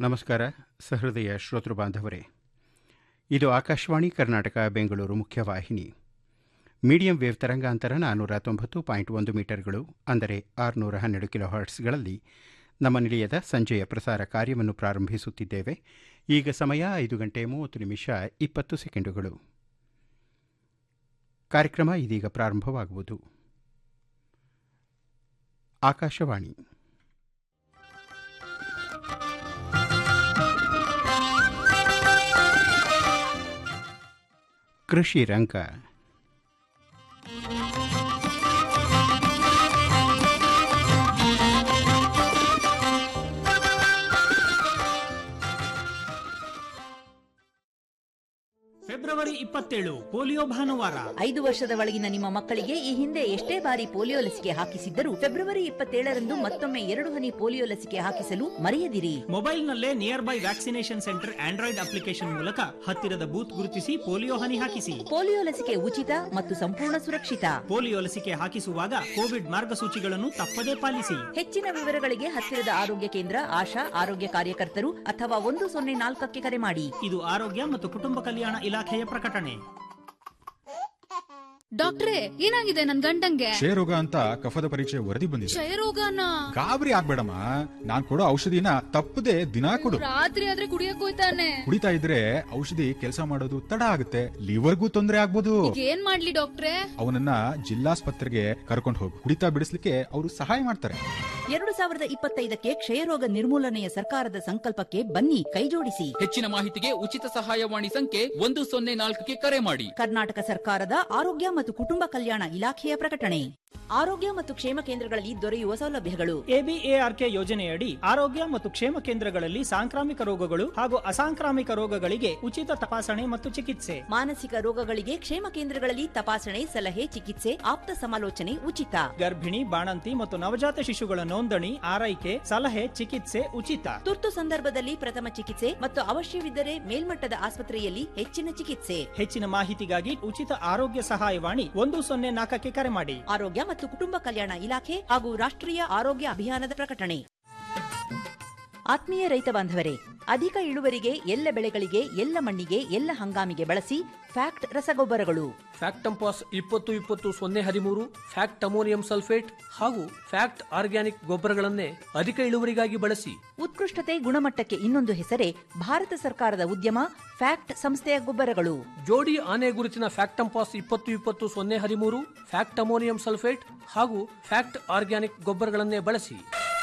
ನಮಸ್ಕಾರ ಸಹೃದಯ ಶ್ರೋತೃ ಬಾಂಧವರೇ ಇದು ಆಕಾಶವಾಣಿ ಕರ್ನಾಟಕ ಬೆಂಗಳೂರು ಮುಖ್ಯವಾಹಿನಿ ಮೀಡಿಯಂ ವೇವ್ ತರಂಗಾಂತರ ನಾನ್ನೂರ ತೊಂಬತ್ತು ಪಾಯಿಂಟ್ ಒಂದು ಮೀಟರ್ಗಳು ಅಂದರೆ ಆರುನೂರ ಹನ್ನೆರಡು ಕಿಲೋ ಹರ್ಟ್ಸ್ಗಳಲ್ಲಿ ನಮ್ಮ ನಿಲಯದ ಸಂಜೆಯ ಪ್ರಸಾರ ಕಾರ್ಯವನ್ನು ಪ್ರಾರಂಭಿಸುತ್ತಿದ್ದೇವೆ ಈಗ ಸಮಯ ಐದು ಗಂಟೆ ಮೂವತ್ತು ನಿಮಿಷ ಇಪ್ಪತ್ತು ಸೆಕೆಂಡುಗಳು ಕಾರ್ಯಕ್ರಮ ಇದೀಗ ಪ್ರಾರಂಭವಾಗುವುದು ಆಕಾಶವಾಣಿ ಕೃಷಿ ರಂಗ ಫೆಬ್ರವರಿ ಇಪ್ಪತ್ತೇಳು ಪೋಲಿಯೋ ಭಾನುವಾರ ಐದು ವರ್ಷದ ಒಳಗಿನ ನಿಮ್ಮ ಮಕ್ಕಳಿಗೆ ಈ ಹಿಂದೆ ಎಷ್ಟೇ ಬಾರಿ ಪೋಲಿಯೋ ಲಸಿಕೆ ಹಾಕಿಸಿದ್ದರೂ ಫೆಬ್ರವರಿ ಇಪ್ಪತ್ತೇಳರಂದು ಮತ್ತೊಮ್ಮೆ ಎರಡು ಹನಿ ಪೋಲಿಯೋ ಲಸಿಕೆ ಹಾಕಿಸಲು ಮರೆಯದಿರಿ ಮೊಬೈಲ್ನಲ್ಲೇ nearby vaccination centre Android application ಮೂಲಕ ಹತ್ತಿರದ ಬೂತ್ ಗುರುತಿಸಿ ಪೋಲಿಯೋ ಹನಿ ಹಾಕಿಸಿ ಪೋಲಿಯೋ ಲಸಿಕೆ ಉಚಿತ ಮತ್ತು ಸಂಪೂರ್ಣ ಸುರಕ್ಷಿತ ಪೋಲಿಯೋ ಲಸಿಕೆ ಹಾಕಿಸುವಾಗ ಕೋವಿಡ್ ಮಾರ್ಗಸೂಚಿಗಳನ್ನು ತಪ್ಪದೇ ಪಾಲಿಸಿ ಹೆಚ್ಚಿನ ವಿವರಗಳಿಗೆ ಹತ್ತಿರದ ಆರೋಗ್ಯ ಕೇಂದ್ರ ಆಶಾ ಆರೋಗ್ಯ ಕಾರ್ಯಕರ್ತರು ಅಥವಾ ಒಂದು ಸೊನ್ನೆ ನಾಲ್ಕಕ್ಕೆ ಕರೆ ಮಾಡಿ ಇದು ಆರೋಗ್ಯ ಮತ್ತು ಕುಟುಂಬ ಕಲ್ಯಾಣ ಇಲಾಖೆಯ ಪ್ರಕಟಣೆ ಡಾಕ್ಟ್ರೇ ಏನಾಗಿದೆ ನನ್ ಗಂಡಂಗೆ ಕ್ಷಯರೋಗ ಅಂತ ಕಫದ ಪರೀಕ್ಷೆ ವರದಿ ಬಂದಿದೆ ಕ್ಷಯರೋಗನ ಗಾಬರಿ ಆಗ್ಬೇಡಮ್ಮ ನಾನ್ ಕೊಡೋ ಔಷಧಿನ ತಪ್ಪದೆ ದಿನಾ ಕೊಡು ರಾತ್ರಿ ಆದ್ರೆ ಕುಡಿಯಕ್ ಹೋಯ್ತಾನೆ ಕುಡಿತಾ ಇದ್ರೆ ಔಷಧಿ ಕೆಲಸ ಮಾಡೋದು ತಡ ಆಗುತ್ತೆ ಲಿವರ್ಗೂ ತೊಂದರೆ ಆಗ್ಬೋದು ಈಗ ಏನ್ ಮಾಡ್ಲಿ ಡಾಕ್ಟ್ರೇ ಅವನನ್ನ ಜಿಲ್ಲಾಸ್ಪತ್ರೆಗೆ ಕರ್ಕೊಂಡು ಹೋಗು ಕುಡಿತಾ ಬಿಡಿಸ್ಲಿಕ್ಕೆ ಅವರು ಸಹಾಯ ಮಾಡ್ತಾರೆ ಎರಡು ಸಾವಿರದ ಇಪ್ಪತ್ತೈದಕ್ಕೆ ಕ್ಷಯರೋಗ ನಿರ್ಮೂಲನೆಯ ಸರ್ಕಾರದ ಸಂಕಲ್ಪಕ್ಕೆ ಬನ್ನಿ ಕೈಜೋಡಿಸಿ ಹೆಚ್ಚಿನ ಮಾಹಿತಿಗೆ ಉಚಿತ ಸಹಾಯವಾಣಿ ಸಂಖ್ಯೆ ಒಂದು ಸೊನ್ನೆ ನಾಲ್ಕಕ್ಕೆ ಕರೆ ಮಾಡಿ ಕರ್ನಾಟಕ ಸರ್ಕಾರದ ಆರೋಗ್ಯ ಮತ್ತು ಕುಟುಂಬ ಕಲ್ಯಾಣ ಇಲಾಖೆಯ ಪ್ರಕಟಣೆ ಆರೋಗ್ಯ ಮತ್ತು ಕ್ಷೇಮ ಕೇಂದ್ರಗಳಲ್ಲಿ ದೊರೆಯುವ ಸೌಲಭ್ಯಗಳು ಎಬಿಎಆರ್ಕೆ ಯೋಜನೆಯಡಿ ಆರೋಗ್ಯ ಮತ್ತು ಕ್ಷೇಮ ಕೇಂದ್ರಗಳಲ್ಲಿ ಸಾಂಕ್ರಾಮಿಕ ರೋಗಗಳು ಹಾಗೂ ಅಸಾಂಕ್ರಾಮಿಕ ರೋಗಗಳಿಗೆ ಉಚಿತ ತಪಾಸಣೆ ಮತ್ತು ಚಿಕಿತ್ಸೆ ಮಾನಸಿಕ ರೋಗಗಳಿಗೆ ಕ್ಷೇಮ ಕೇಂದ್ರಗಳಲ್ಲಿ ತಪಾಸಣೆ ಸಲಹೆ ಚಿಕಿತ್ಸೆ ಆಪ್ತ ಸಮಾಲೋಚನೆ ಉಚಿತ ಗರ್ಭಿಣಿ ಬಾಣಂತಿ ಮತ್ತು ನವಜಾತ ಶಿಶುಗಳ ನೋಂದಣಿ ಆರೈಕೆ ಸಲಹೆ ಚಿಕಿತ್ಸೆ ಉಚಿತ ತುರ್ತು ಸಂದರ್ಭದಲ್ಲಿ ಪ್ರಥಮ ಚಿಕಿತ್ಸೆ ಮತ್ತು ಅವಶ್ಯವಿದ್ದರೆ ಮೇಲ್ಮಟ್ಟದ ಆಸ್ಪತ್ರೆಯಲ್ಲಿ ಹೆಚ್ಚಿನ ಚಿಕಿತ್ಸೆ ಹೆಚ್ಚಿನ ಮಾಹಿತಿಗಾಗಿ ಉಚಿತ ಆರೋಗ್ಯ ಸಹಾಯವಾಣಿ ಒಂದು ಸೊನ್ನೆ ನಾಲ್ಕಕ್ಕೆ ಕರೆ ಮಾಡಿ ಆರೋಗ್ಯ ಮತ್ತು ಕುಟುಂಬ ಕಲ್ಯಾಣ ಇಲಾಖೆ ಹಾಗೂ ರಾಷ್ಟ್ರೀಯ ಆರೋಗ್ಯ ಅಭಿಯಾನದ ಪ್ರಕಟಣೆ ಆತ್ಮೀಯ ರೈತ ಬಾಂಧವರೇ ಅಧಿಕ ಇಳುವರಿಗೆ ಎಲ್ಲ ಬೆಳೆಗಳಿಗೆ ಎಲ್ಲ ಮಣ್ಣಿಗೆ ಎಲ್ಲ ಹಂಗಾಮಿಗೆ ಬಳಸಿ ಫ್ಯಾಕ್ಟ್ ರಸಗೊಬ್ಬರಗಳು ಫ್ಯಾಕ್ಟ್ ಟಂಪಾಸ್ ಇಪ್ಪತ್ತು ಇಪ್ಪತ್ತು ಸೊನ್ನೆ ಹದಿಮೂರು ಫ್ಯಾಕ್ಟ್ ಅಮೋನಿಯಂ ಸಲ್ಫೇಟ್ ಹಾಗೂ ಫ್ಯಾಕ್ಟ್ ಆರ್ಗ್ಯಾನಿಕ್ ಗೊಬ್ಬರಗಳನ್ನೇ ಅಧಿಕ ಇಳುವರಿಗಾಗಿ ಬಳಸಿ ಉತ್ಕೃಷ್ಟತೆ ಗುಣಮಟ್ಟಕ್ಕೆ ಇನ್ನೊಂದು ಹೆಸರೇ ಭಾರತ ಸರ್ಕಾರದ ಉದ್ಯಮ ಫ್ಯಾಕ್ಟ್ ಸಂಸ್ಥೆಯ ಗೊಬ್ಬರಗಳು ಜೋಡಿ ಆನೆ ಗುರುತಿನ ಫ್ಯಾಕ್ಟ್ ಟಂಪಾಸ್ ಇಪ್ಪತ್ತು ಇಪ್ಪತ್ತು ಸೊನ್ನೆ ಹದಿಮೂರು ಫ್ಯಾಕ್ಟ್ ಅಮೋನಿಯಂ ಸಲ್ಫೇಟ್ ಹಾಗೂ ಫ್ಯಾಕ್ಟ್ ಆರ್ಗ್ಯಾನಿಕ್ ಗೊಬ್ಬರಗಳನ್ನೇ ಬಳಸಿ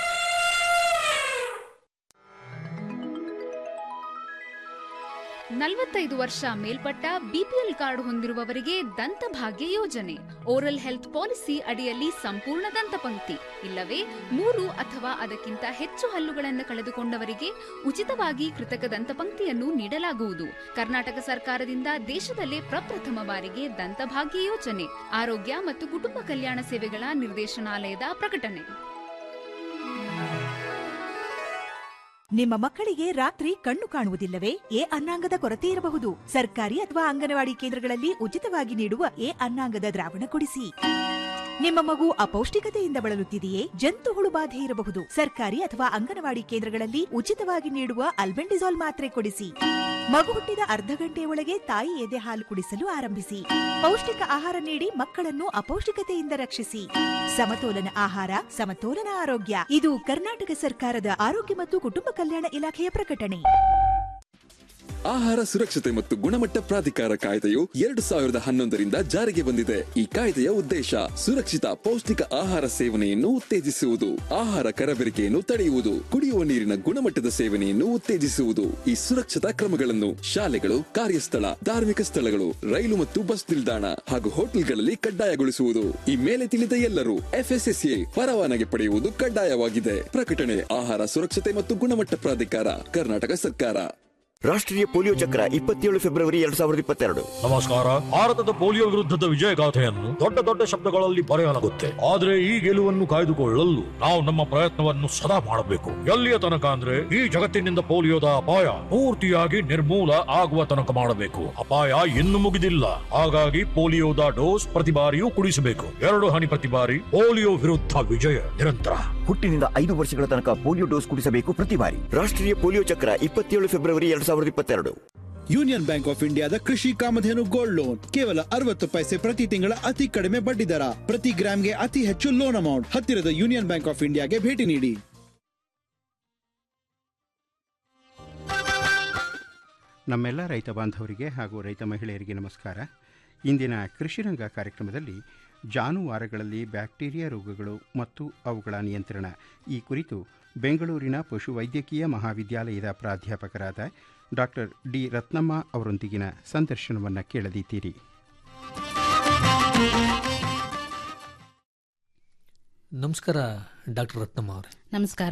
ನಲವತ್ತೈದು ವರ್ಷ ಮೇಲ್ಪಟ್ಟ ಬಿಪಿಎಲ್ ಕಾರ್ಡ್ ಹೊಂದಿರುವವರಿಗೆ ದಂತಭಾಗ್ಯ ಯೋಜನೆ ಓರಲ್ ಹೆಲ್ತ್ ಪಾಲಿಸಿ ಅಡಿಯಲ್ಲಿ ಸಂಪೂರ್ಣ ದಂತಪಂಕ್ತಿ ಇಲ್ಲವೇ ಮೂರು ಅಥವಾ ಅದಕ್ಕಿಂತ ಹೆಚ್ಚು ಹಲ್ಲುಗಳನ್ನು ಕಳೆದುಕೊಂಡವರಿಗೆ ಉಚಿತವಾಗಿ ಕೃತಕ ದಂತಪಂಕ್ತಿಯನ್ನು ನೀಡಲಾಗುವುದು ಕರ್ನಾಟಕ ಸರ್ಕಾರದಿಂದ ದೇಶದಲ್ಲೇ ಪ್ರಪ್ರಥಮ ಬಾರಿಗೆ ದಂತಭಾಗ್ಯ ಯೋಜನೆ ಆರೋಗ್ಯ ಮತ್ತು ಕುಟುಂಬ ಕಲ್ಯಾಣ ಸೇವೆಗಳ ನಿರ್ದೇಶನಾಲಯದ ಪ್ರಕಟಣೆ ನಿಮ್ಮ ಮಕ್ಕಳಿಗೆ ರಾತ್ರಿ ಕಣ್ಣು ಕಾಣುವುದಿಲ್ಲವೇ ಎ ಅನ್ನಾಂಗದ ಕೊರತೆ ಇರಬಹುದು ಸರ್ಕಾರಿ ಅಥವಾ ಅಂಗನವಾಡಿ ಕೇಂದ್ರಗಳಲ್ಲಿ ಉಚಿತವಾಗಿ ನೀಡುವ ಎ ಅನ್ನಾಂಗದ ದ್ರಾವಣ ಕೊಡಿಸಿ ನಿಮ್ಮ ಮಗು ಅಪೌಷ್ಟಿಕತೆಯಿಂದ ಬಳಲುತ್ತಿದೆಯೇ ಜಂತು ಹುಳು ಬಾಧೆ ಇರಬಹುದು ಸರ್ಕಾರಿ ಅಥವಾ ಅಂಗನವಾಡಿ ಕೇಂದ್ರಗಳಲ್ಲಿ ಉಚಿತವಾಗಿ ನೀಡುವ ಅಲ್ಬೆಂಡಿಸಾಲ್ ಮಾತ್ರೆ ಕೊಡಿಸಿ ಮಗು ಹುಟ್ಟಿದ ಅರ್ಧ ಗಂಟೆಯ ಒಳಗೆ ತಾಯಿ ಎದೆ ಹಾಲು ಕುಡಿಸಲು ಆರಂಭಿಸಿ ಪೌಷ್ಟಿಕ ಆಹಾರ ನೀಡಿ ಮಕ್ಕಳನ್ನು ಅಪೌಷ್ಟಿಕತೆಯಿಂದ ರಕ್ಷಿಸಿ ಸಮತೋಲನ ಆಹಾರ ಸಮತೋಲನ ಆರೋಗ್ಯ ಇದು ಕರ್ನಾಟಕ ಸರ್ಕಾರದ ಆರೋಗ್ಯ ಮತ್ತು ಕುಟುಂಬ ಕಲ್ಯಾಣ ಇಲಾಖೆಯ ಪ್ರಕಟಣೆ ಆಹಾರ ಸುರಕ್ಷತೆ ಮತ್ತು ಗುಣಮಟ್ಟ ಪ್ರಾಧಿಕಾರ ಕಾಯ್ದೆಯು ಎರಡು ಸಾವಿರದ ಹನ್ನೊಂದರಿಂದ ಜಾರಿಗೆ ಬಂದಿದೆ ಈ ಕಾಯ್ದೆಯ ಉದ್ದೇಶ ಸುರಕ್ಷಿತ ಪೌಷ್ಟಿಕ ಆಹಾರ ಸೇವನೆಯನ್ನು ಉತ್ತೇಜಿಸುವುದು ಆಹಾರ ಕರಬೇರಿಕೆಯನ್ನು ತಡೆಯುವುದು ಕುಡಿಯುವ ನೀರಿನ ಗುಣಮಟ್ಟದ ಸೇವನೆಯನ್ನು ಉತ್ತೇಜಿಸುವುದು ಈ ಸುರಕ್ಷತಾ ಕ್ರಮಗಳನ್ನು ಶಾಲೆಗಳು ಕಾರ್ಯಸ್ಥಳ ಧಾರ್ಮಿಕ ಸ್ಥಳಗಳು ರೈಲು ಮತ್ತು ಬಸ್ ನಿಲ್ದಾಣ ಹಾಗೂ ಹೋಟೆಲ್ಗಳಲ್ಲಿ ಕಡ್ಡಾಯಗೊಳಿಸುವುದು ಈ ಮೇಲೆ ತಿಳಿದ ಎಲ್ಲರೂ ಎಫ್ಎಸ್ಎಸ್ಎ ಪರವಾನಗಿ ಪಡೆಯುವುದು ಕಡ್ಡಾಯವಾಗಿದೆ ಪ್ರಕಟಣೆ ಆಹಾರ ಸುರಕ್ಷತೆ ಮತ್ತು ಗುಣಮಟ್ಟ ಪ್ರಾಧಿಕಾರ ಕರ್ನಾಟಕ ಸರ್ಕಾರ ರಾಷ್ಟ್ರೀಯ ಪೋಲಿಯೋ ಚಕ್ರ ಇಪ್ಪತ್ತೇಳು ಫೆಬ್ರವರಿ ಎರಡ್ ಸಾವಿರದ ಇಪ್ಪತ್ತೆರಡು ನಮಸ್ಕಾರ ಭಾರತದ ಪೋಲಿಯೋ ವಿರುದ್ಧದ ವಿಜಯಗಾಥೆಯನ್ನು ದೊಡ್ಡ ದೊಡ್ಡ ಶಬ್ದಗಳಲ್ಲಿ ಬರೆಯಲಾಗುತ್ತೆ ಆದ್ರೆ ಈ ಗೆಲುವನ್ನು ಕಾಯ್ದುಕೊಳ್ಳಲು ನಾವು ನಮ್ಮ ಪ್ರಯತ್ನವನ್ನು ಸದಾ ಮಾಡಬೇಕು ಎಲ್ಲಿಯ ತನಕ ಅಂದ್ರೆ ಈ ಜಗತ್ತಿನಿಂದ ಪೋಲಿಯೋದ ಅಪಾಯ ಪೂರ್ತಿಯಾಗಿ ನಿರ್ಮೂಲ ಆಗುವ ತನಕ ಮಾಡಬೇಕು ಅಪಾಯ ಇನ್ನು ಮುಗಿದಿಲ್ಲ ಹಾಗಾಗಿ ಪೋಲಿಯೋದ ಡೋಸ್ ಪ್ರತಿ ಬಾರಿಯೂ ಕುಡಿಸಬೇಕು ಎರಡು ಹನಿ ಪ್ರತಿ ಬಾರಿ ಪೋಲಿಯೋ ವಿರುದ್ಧ ವಿಜಯ ನಿರಂತರ ಹುಟ್ಟಿನಿಂದ ಐದು ವರ್ಷಗಳ ತನಕ ಪೋಲಿಯೋ ಡೋಸ್ ಕುಡಿಸಬೇಕು ಪ್ರತಿ ಬಾರಿ ರಾಷ್ಟ್ರೀಯ ಪೋಲಿಯೋ ಚಕ್ರ ಇಪ್ಪತ್ತೇಳು ಫೆಬ್ರವರಿ ಎರಡ್ ಸಾವಿರದ ಇಪ್ಪತ್ತೆರಡು ಯೂನಿಯನ್ ಬ್ಯಾಂಕ್ ಆಫ್ ಇಂಡಿಯಾದ ಕೃಷಿ ಕಾಮಧೇನು ಗೋಲ್ಡ್ ಲೋನ್ ಕೇವಲ ಅರವತ್ತು ಪೈಸೆ ಪ್ರತಿ ತಿಂಗಳ ಅತಿ ಕಡಿಮೆ ಬಡ್ಡಿ ದರ ಪ್ರತಿ ಗ್ರಾಮ್ಗೆ ಅತಿ ಹೆಚ್ಚು ಲೋನ್ ಅಮೌಂಟ್ ಹತ್ತಿರದ ಯೂನಿಯನ್ ಬ್ಯಾಂಕ್ ಆಫ್ ಇಂಡಿಯಾಗೆ ಭೇಟಿ ನೀಡಿ ನಮ್ಮೆಲ್ಲ ರೈತ ಬಾಂಧವರಿಗೆ ಹಾಗೂ ರೈತ ಮಹಿಳೆಯರಿಗೆ ನಮಸ್ಕಾರ ಇಂದಿನ ಕೃಷಿರಂಗ ಕಾರ್ಯಕ್ರಮದಲ್ಲಿ ಜಾನುವಾರುಗಳಲ್ಲಿ ಬ್ಯಾಕ್ಟೀರಿಯಾ ರೋಗಗಳು ಮತ್ತು ಅವುಗಳ ನಿಯಂತ್ರಣ ಈ ಕುರಿತು ಬೆಂಗಳೂರಿನ ಪಶುವೈದ್ಯಕೀಯ ಮಹಾವಿದ್ಯಾಲಯದ ಪ್ರಾಧ್ಯಾಪಕರಾದ ಡಾಕ್ಟರ್ ಡಿ ರತ್ನಮ್ಮ ಅವರೊಂದಿಗಿನ ಸಂದರ್ಶನವನ್ನು ಕೇಳದಿದ್ದೀರಿ ನಮಸ್ಕಾರ ಡಾಕ್ಟರ್ ರತ್ನಮ್ಮ ಅವರೇ ನಮಸ್ಕಾರ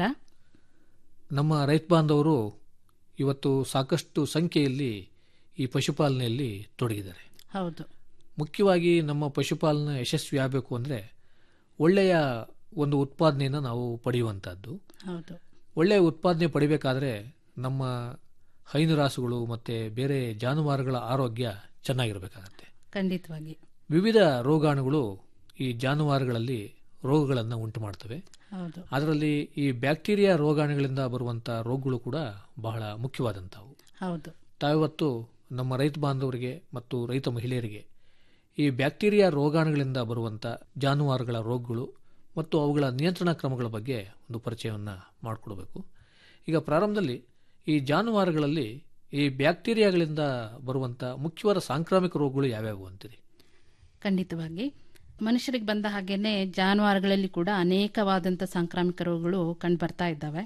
ನಮ್ಮ ರೈತ ಬಾಂಧವರು ಇವತ್ತು ಸಾಕಷ್ಟು ಸಂಖ್ಯೆಯಲ್ಲಿ ಈ ಪಶುಪಾಲನೆಯಲ್ಲಿ ತೊಡಗಿದ್ದಾರೆ ಹೌದು ಮುಖ್ಯವಾಗಿ ನಮ್ಮ ಪಶುಪಾಲನೆ ಯಶಸ್ವಿ ಆಗಬೇಕು ಅಂದರೆ ಒಳ್ಳೆಯ ಒಂದು ಉತ್ಪಾದನೆಯನ್ನು ನಾವು ಪಡೆಯುವಂಥದ್ದು ಹೌದು ಒಳ್ಳೆಯ ಉತ್ಪಾದನೆ ಪಡಿಬೇಕಾದ್ರೆ ನಮ್ಮ ಹೈನುರಾಸುಗಳು ಮತ್ತು ಬೇರೆ ಜಾನುವಾರುಗಳ ಆರೋಗ್ಯ ಚೆನ್ನಾಗಿರಬೇಕಾಗತ್ತೆ ಖಂಡಿತವಾಗಿ ವಿವಿಧ ರೋಗಾಣುಗಳು ಈ ಜಾನುವಾರುಗಳಲ್ಲಿ ರೋಗಗಳನ್ನು ಉಂಟು ಮಾಡ್ತವೆ ಹೌದು ಅದರಲ್ಲಿ ಈ ಬ್ಯಾಕ್ಟೀರಿಯಾ ರೋಗಾಣುಗಳಿಂದ ಬರುವಂಥ ರೋಗಗಳು ಕೂಡ ಬಹಳ ಮುಖ್ಯವಾದಂಥವು ಹೌದು ತಾವಿವತ್ತು ನಮ್ಮ ರೈತ ಬಾಂಧವರಿಗೆ ಮತ್ತು ರೈತ ಮಹಿಳೆಯರಿಗೆ ಈ ಬ್ಯಾಕ್ಟೀರಿಯಾ ರೋಗಾಣುಗಳಿಂದ ಬರುವಂಥ ಜಾನುವಾರುಗಳ ರೋಗಗಳು ಮತ್ತು ಅವುಗಳ ನಿಯಂತ್ರಣ ಕ್ರಮಗಳ ಬಗ್ಗೆ ಒಂದು ಪರಿಚಯವನ್ನು ಮಾಡಿಕೊಡ್ಬೇಕು ಈಗ ಪ್ರಾರಂಭದಲ್ಲಿ ಈ ಜಾನುವಾರುಗಳಲ್ಲಿ ಈ ಬ್ಯಾಕ್ಟೀರಿಯಾಗಳಿಂದ ಬರುವಂಥ ಮುಖ್ಯವಾದ ಸಾಂಕ್ರಾಮಿಕ ರೋಗಗಳು ಯಾವ್ಯಾವು ಅಂತೀರಿ ಖಂಡಿತವಾಗಿ ಮನುಷ್ಯರಿಗೆ ಬಂದ ಹಾಗೇನೆ ಜಾನುವಾರುಗಳಲ್ಲಿ ಕೂಡ ಅನೇಕವಾದಂಥ ಸಾಂಕ್ರಾಮಿಕ ರೋಗಗಳು ಕಂಡು ಬರ್ತಾ ಇದ್ದಾವೆ